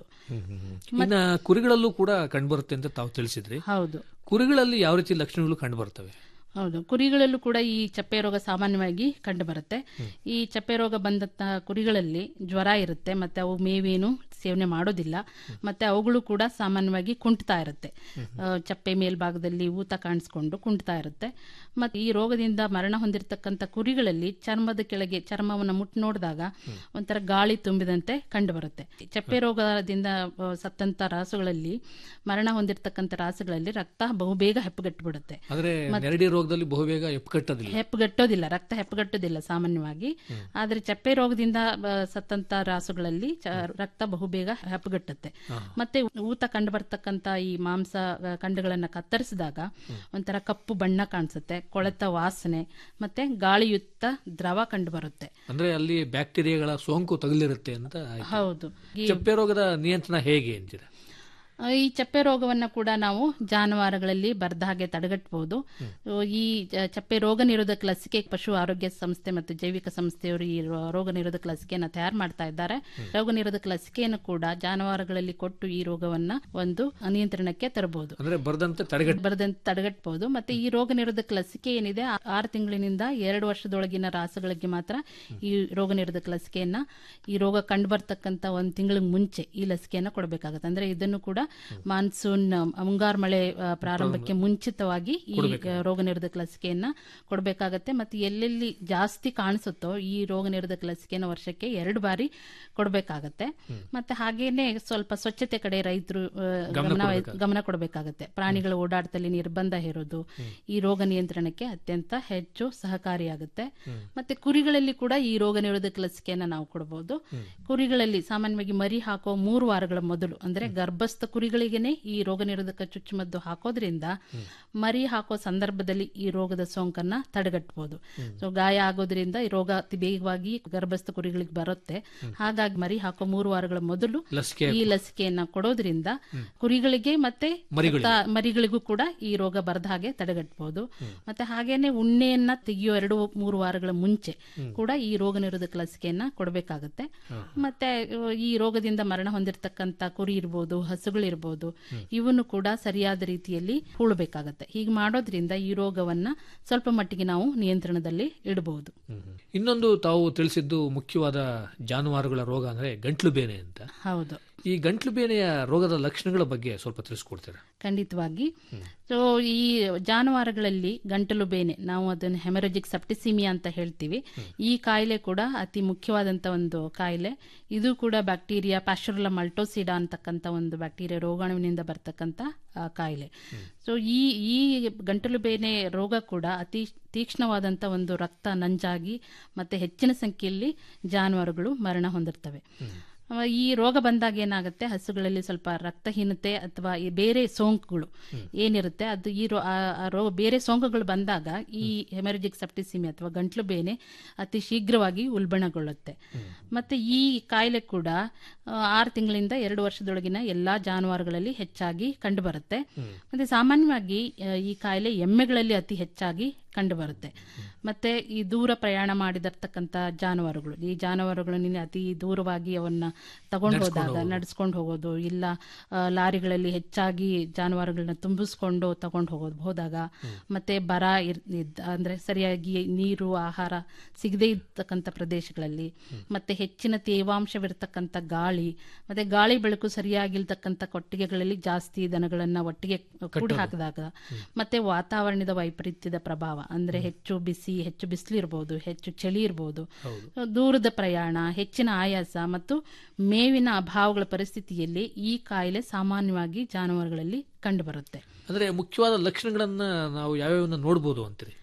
ಇನ್ನ ಕುರಿಗಳಲ್ಲೂ ಕೂಡ ಕಂಡುಬರುತ್ತೆ ಅಂತ ತಾವು ತಿಳಿಸಿದ್ರಿ ಹೌದು ಕುರಿಗಳಲ್ಲಿ ಯಾವ ರೀತಿ ಲಕ್ಷಣಗಳು ಕಂಡುಬರ್ತವೆ ಹೌದು ಕುರಿಗಳಲ್ಲೂ ಕೂಡ ಈ ಚಪ್ಪೆ ರೋಗ ಸಾಮಾನ್ಯವಾಗಿ ಕಂಡು ಬರುತ್ತೆ ಈ ಚಪ್ಪೆ ರೋಗ ಬಂದಂತಹ ಕುರಿಗಳಲ್ಲಿ ಜ್ವರ ಇರುತ್ತೆ ಮತ್ತೆ ಅವು ಮೇವೇನು ಸೇವನೆ ಮಾಡೋದಿಲ್ಲ ಮತ್ತೆ ಅವುಗಳು ಕೂಡ ಸಾಮಾನ್ಯವಾಗಿ ಕುಂಟ್ತಾ ಇರುತ್ತೆ ಆ, ಚಪ್ಪೆ ಮೇಲ್ಭಾಗದಲ್ಲಿ ಊತ ಕಾಣಿಸ್ಕೊಂಡು ಕುಂಟ್ತಾ ಇರುತ್ತೆ ಮತ್ತೆ ಈ ರೋಗದಿಂದ ಮರಣ ಹೊಂದಿರತಕ್ಕಂಥ ಕುರಿಗಳಲ್ಲಿ ಚರ್ಮದ ಕೆಳಗೆ ಚರ್ಮವನ್ನು ಮುಟ್ಟು ನೋಡಿದಾಗ ಒಂಥರ ಗಾಳಿ ತುಂಬಿದಂತೆ ಕಂಡು ಬರುತ್ತೆ ಚಪ್ಪೆ ರೋಗದಿಂದ ಆ, ಸತ್ತಂತ ರಾಸುಗಳಲ್ಲಿ ಮರಣ ಹೊಂದಿರತಕ್ಕಂಥ ರಾಸುಗಳಲ್ಲಿ ರಕ್ತ ಬಹುಬೇಗ ಹೆಪ್ಪುಗಟ್ಟಿಬಿಡುತ್ತೆ ಆದ್ರೆ ನೆರಡಿ ರೋಗದಲ್ಲಿ ಬಹುಬೇಗ ಎಪ್ಪುಕಟ್ಟೋದಿಲ್ಲ ಹೆಪ್ಪುಗಟ್ಟೋದಿಲ್ಲ ರಕ್ತ ಹೆಪ್ಪುಗಟ್ಟೋದಿಲ್ಲ ಸಾಮಾನ್ಯವಾಗಿ ಆದ್ರೆ ಚಪ್ಪೆ ರೋಗದಿಂದ ಆ, ಸತ್ತಂತ ರಾಸುಗಳಲ್ಲಿ ಚ- ರಕ್ತ ಬಹುಬೇಗ ಹೆಪ್ಪುಗಟ್ಟುತ್ತೆ ಮತ್ತೆ ಊತ ಕಂಡು ಬರ್ತಕ್ಕಂತ ಈ ಮಾಂಸ ಆ, ಖಂಡಗಳನ್ನ ಕತ್ತರಿಸಿದಾಗ ಒಂಥರ ಕಪ್ಪು ಬಣ್ಣ ಕಾಣಿಸುತ್ತೆ ಕೊಳೆತ ವಾಸನೆ ಮತ್ತೆ ಗಾಳಿಯುಕ್ತ ದ್ರವ ಕಂಡು ಬರುತ್ತೆ ಅಂದ್ರೆ ಅಲ್ಲಿ ಬ್ಯಾಕ್ಟೀರಿಯಾಗಳ ಸೋಂಕು ತಗುಲಿರುತ್ತೆ ಅಂತ ಆಯ್ತು. ಹೌದು ಈ ಚಪ್ಪೆ ರೋಗದ ನಿಯಂತ್ರಣ ಹೇಗೆ ಅಂತೀರಾ ಆ, ಈ ಚಪ್ಪೆ ರೋಗವನ್ನ ಕೂಡ ನಾವು ಜಾನುವಾರುಗಳಲ್ಲಿ ಬರದ ಹಾಗೆ ತಡೆಗಟ್ಟಬಹುದು ಈ ಜ- ಚಪ್ಪೆ ರೋಗ ನಿರೋಧಕ ಲಸಿಕೆ ಪಶು ಆರೋಗ್ಯ ಸಂಸ್ಥೆ ಮತ್ತು ಜೈವಿಕ ಸಂಸ್ಥೆಯವರು ಈ ರೋ- ರೋಗ ನಿರೋಧಕ ಲಸಿಕೆಯನ್ನು ತಯಾರು ಮಾಡ್ತಾ ಇದ್ದಾರೆ ರೋಗ ನಿರೋಧಕ ಲಸಿಕೆಯನ್ನು ಕೂಡ ಜಾನುವಾರುಗಳಲ್ಲಿ ಕೊಟ್ಟು ಈ ರೋಗವನ್ನ ಒಂದು ನಿಯಂತ್ರಣಕ್ಕೆ ತರಬಹುದು ಅಂದ್ರೆ ಬರದಂತೆ ತಡೆಗಟ್ಟ ಬರದಂತೆ ತಡೆಗಟ್ಟಬಹುದು ಮತ್ತೆ ಈ ರೋಗ ನಿರೋಧಕ ಲಸಿಕೆ ಏನಿದೆ ಆ- ಆರು ತಿಂಗಳಿನಿಂದ ಎರಡು ವರ್ಷದೊಳಗಿನ ರಾಸುಗಳಿಗೆ ಮಾತ್ರ ಈ ರೋಗ ನಿರೋಧಕ ಲಸಿಕೆಯನ್ನ ಈ ರೋಗ ಕಂಡು ಬರ್ತಕ್ಕಂತ ಒಂದ್ ತಿಂಗಳಿಗೆ ಮುಂಚೆ ಈ ಲಸಿಕೆಯನ್ನ ಕೊಡಬೇಕಾಗುತ್ತೆ ಅಂದ್ರೆ ಇದನ್ನು ಕೂಡ ಮಾನ್ಸೂನ್ ಆ, ಮುಂಗಾರು ಮಳೆ ಆ, ಪ್ರಾರಂಭಕ್ಕೆ ಮುಂಚಿತವಾಗಿ ಈ ಆ, ರೋಗ ನಿರೋಧಕ ಲಸಿಕೆಯನ್ನ ಕೊಡಬೇಕಾಗತ್ತೆ ಮತ್ತೆ ಎಲ್ಲೆಲ್ಲಿ ಜಾಸ್ತಿ ಕಾಣಿಸುತ್ತೋ ಈ ರೋಗ ನಿರೋಧಕ ಲಸಿಕೆಯನ್ನು ವರ್ಷಕ್ಕೆ ಎರಡು ಬಾರಿ ಕೊಡಬೇಕಾಗತ್ತೆ ಮತ್ತೆ ಹಾಗೇನೆ ಸ್ವಲ್ಪ ಸ್ವಚ್ಛತೆ ಕಡೆ ರೈತರು ಆ, ಗಮನ ವಹಿ- ಗಮನ ಕೊಡಬೇಕಾಗತ್ತೆ ಪ್ರಾಣಿಗಳ ಓಡಾಟದಲ್ಲಿ ನಿರ್ಬಂಧ ಹೇರೋದು ಈ ರೋಗ ನಿಯಂತ್ರಣಕ್ಕೆ ಅತ್ಯಂತ ಹೆಚ್ಚು ಸಹಕಾರಿಯಾಗುತ್ತೆ ಮತ್ತೆ ಕುರಿಗಳಲ್ಲಿ ಕೂಡ ಈ ರೋಗ ನಿರೋಧಕ ಲಸಿಕೆಯನ್ನ ನಾವು ಕೊಡಬಹುದು ಕುರಿಗಳಲ್ಲಿ ಸಾಮಾನ್ಯವಾಗಿ ಮರಿ ಹಾಕೋ ಮೂರು ವಾರಗಳ ಮೊದಲು ಅಂದ್ರೆ ಗರ್ಭಸ್ಥ ಕುರಿಗಳಿಗೇನೆ ಈ ರೋಗ ನಿರೋಧಕ ಚುಚ್ಚುಮದ್ದು ಹಾಕೋದ್ರಿಂದ ಮರಿ ಹಾಕೋ ಸಂದರ್ಭದಲ್ಲಿ ಈ ರೋಗದ ಸೋಂಕನ್ನ ತಡೆಗಟ್ಟಬಹುದು ಸೊ ಗಾಯ ಆಗೋದ್ರಿಂದ ಈ ರೋಗ ಅತಿ ಬೇಗವಾಗಿ ಗರ್ಭಸ್ಥ ಕುರಿಗಳಿಗೆ ಬರುತ್ತೆ ಹಾಗಾಗಿ ಮರಿ ಹಾಕೋ ಮೂರು ವಾರಗಳ ಮೊದಲು ಲಸಿಕೆ ಈ ಲಸಿಕೆಯನ್ನ ಕೊಡೋದ್ರಿಂದ ಕುರಿಗಳಿಗೆ ಮತ್ತೆ ಮರಿಗಳಿಗೆ. ತ- ಮರಿಗಳಿಗೂ ಕೂಡ ಈ ರೋಗ ಬರದ ಹಾಗೆ ತಡೆಗಟ್ಟಬಹುದು ಮತ್ತೆ ಹಾಗೇನೆ ಉಣ್ಣೆಯನ್ನ ತೆಗೆಯೋ ಎರಡು ಮೂರು ವಾರಗಳ ಮುಂಚೆ ಕೂಡ ಈ ರೋಗ ನಿರೋಧಕ ಲಸಿಕೆಯನ್ನ ಕೊಡಬೇಕಾಗತ್ತೆ ಮತ್ತೆ ಅಹ್, ಈ ರೋಗದಿಂದ ಮರಣ ಹೊಂದಿರತಕ್ಕಂತ ಕುರಿ ಇರ್ಬೋದು ಹಸುಗಳಿರ್ಬೋದು ಇವನ್ನು ಕೂಡ ಸರಿಯಾದ ರೀತಿಯಲ್ಲಿ ಹೂಳಬೇಕಾಗತ್ತೆ ಹೀಗೆ ಮಾಡೋದ್ರಿಂದ ಈ ರೋಗವನ್ನ ಸ್ವಲ್ಪ ಮಟ್ಟಿಗೆ ನಾವು ನಿಯಂತ್ರಣದಲ್ಲಿ ಇಡಬಹುದು ಇನ್ನೊಂದು ತಾವು ತಿಳಿಸಿದ್ದು ಮುಖ್ಯವಾದ ಜಾನುವಾರುಗಳ ರೋಗ ಅಂದ್ರೆ ಗಂಟ್ಲು ಬೇನೆ ಅಂತ ಹೌದು ಈ ಗಂಟ್ಲು ಬೇನೆಯ ರೋಗದ ಲಕ್ಷಣಗಳ ಬಗ್ಗೆ ಸ್ವಲ್ಪ ತಿಳಿಸ್ಕೊಡ್ತೀರಾ ಖಂಡಿತವಾಗಿ ಸೊ ಈ ಜಾನುವಾರುಗಳಲ್ಲಿ ಗಂಟಲು ಬೇನೆ ನಾವು ಅದನ್ನು ಹೆಮರಜಿಕ್ ಸೆಪ್ಟಿಸಿಮಿಯಾ ಅಂತ ಹೇಳ್ತೀವಿ ಈ ಕಾಯಿಲೆ ಕೂಡ ಅತಿ ಮುಖ್ಯವಾದಂತ ಒಂದು ಕಾಯಿಲೆ ಇದು ಕೂಡ ಬ್ಯಾಕ್ಟೀರಿಯಾ ಪ್ಯಾಶ್ಚುರಲ ಮಲ್ಟೋಸಿಡಾ ಅಂತಕ್ಕಂಥ ಒಂದು ಬ್ಯಾಕ್ಟೀರಿಯಾ ರೋಗಾಣುವಿನಿಂದ ಬರ್ತಕ್ಕಂಥ ಆ, ಕಾಯಿಲೆ ಸೊ ಈ ಈ ಗಂಟಲು ಬೇನೆ ರೋಗ ಕೂಡ ಅತಿ ತೀಕ್ಷ್ಣವಾದಂಥ ಒಂದು ರಕ್ತ ನಂಜಾಗಿ ಮತ್ತೆ ಹೆಚ್ಚಿನ ಸಂಖ್ಯೆಯಲ್ಲಿ ಜಾನುವಾರುಗಳು ಮರಣ ಹೊಂದಿರ್ತವೆ ಅವ ಈ ರೋಗ ಬಂದಾಗ ಏನಾಗುತ್ತೆ ಹಸುಗಳಲ್ಲಿ ಸ್ವಲ್ಪ ರಕ್ತಹೀನತೆ ಅಥವಾ ಈ ಬೇರೆ ಸೋಂಕುಗಳು ಏನಿರುತ್ತೆ ಅದು ಈ ರೋ- ಆ- ಆ ರೋಗ ಬೇರೆ ಸೋಂಕುಗಳು ಬಂದಾಗ ಈ ಹೆಮರಜಿಕ್ ಸೆಪ್ಟಿಸಿಮಿ ಅಥವಾ ಗಂಟ್ಲು ಬೇನೆ ಅತಿ ಶೀಘ್ರವಾಗಿ ಉಲ್ಬಣಗೊಳ್ಳುತ್ತೆ ಮತ್ತೆ ಈ ಕಾಯಿಲೆ ಕೂಡ ಆ, ಆರು ತಿಂಗಳಿಂದ ಎರಡು ವರ್ಷದೊಳಗಿನ ಎಲ್ಲಾ ಜಾನುವಾರುಗಳಲ್ಲಿ ಹೆಚ್ಚಾಗಿ ಕಂಡುಬರುತ್ತೆ ಮತ್ತೆ ಸಾಮಾನ್ಯವಾಗಿ ಆ, ಈ ಕಾಯಿಲೆ ಎಮ್ಮೆಗಳಲ್ಲಿ ಅತಿ ಹೆಚ್ಚಾಗಿ ಕಂಡುಬರುತ್ತೆ ಮತ್ತೆ ಈ ದೂರ ಪ್ರಯಾಣ ಮಾಡಿದಿರ್ತಕ್ಕಂಥ ಜಾನುವಾರುಗಳು ಈ ಜಾನುವಾರುಗಳನ್ನ ಅತಿ ದೂರವಾಗಿ ಅವನ್ನ ತಗೊಂಡು ಹೋದಾಗ ನಡೆಸ್ಕೊಂಡು ಹೋಗೋದು ಇಲ್ಲ ಆ, ಲಾರಿಗಳಲ್ಲಿ ಹೆಚ್ಚಾಗಿ ಜಾನುವಾರುಗಳನ್ನ ತುಂಬಿಸ್ಕೊಂಡು ತಗೊಂಡು ಹೋಗೋದು ಹೋದಾಗ ಮತ್ತೆ ಬರ ಇರ್- ಇದ್ದ- ಅಂದ್ರೆ ಸರಿಯಾಗಿ ನೀರು ಆಹಾರ ಸಿಗದೇ ಇರ್ತಕ್ಕಂಥ ಪ್ರದೇಶಗಳಲ್ಲಿ ಮತ್ತೆ ಹೆಚ್ಚಿನ ತೇವಾಂಶವಿರ್ತಕ್ಕಂಥ ಗಾಳಿ ಮತ್ತೆ ಗಾಳಿ ಬೆಳಕು ಸರಿಯಾಗಿಲ್ತಕ್ಕಂಥ ಕೊಟ್ಟಿಗೆಗಳಲ್ಲಿ ಜಾಸ್ತಿ ದನಗಳನ್ನ ಒಟ್ಟಿಗೆ ಕೂಡಿ ಹಾಕಿದಾಗ ಮತ್ತೆ ವಾತಾವರಣದ ವೈಪರೀತ್ಯದ ಪ್ರಭಾವ ಅಂದ್ರೆ ಹೆಚ್ಚು ಬಿಸಿ ಹೆಚ್ಚು ಬಿಸಿಲು ಇರಬಹುದು ಹೆಚ್ಚು ಚಳಿ ಇರಬಹುದು ದೂರದ ಪ್ರಯಾಣ ಹೆಚ್ಚಿನ ಆಯಾಸ ಮತ್ತು ಮೇವಿನ ಅಭಾವಗಳ ಪರಿಸ್ಥಿತಿಯಲ್ಲಿ ಈ ಕಾಯಿಲೆ ಸಾಮಾನ್ಯವಾಗಿ ಜಾನುವಾರುಗಳಲ್ಲಿ ಕಂಡುಬರುತ್ತೆ ಅಂದ್ರೆ ಮುಖ್ಯವಾದ ಲಕ್ಷಣಗಳನ್ನ ನಾವು ಯಾವ್ಯಾವನ್ನ ನೋಡ್ಬೋದು ಅಂತೀರಿ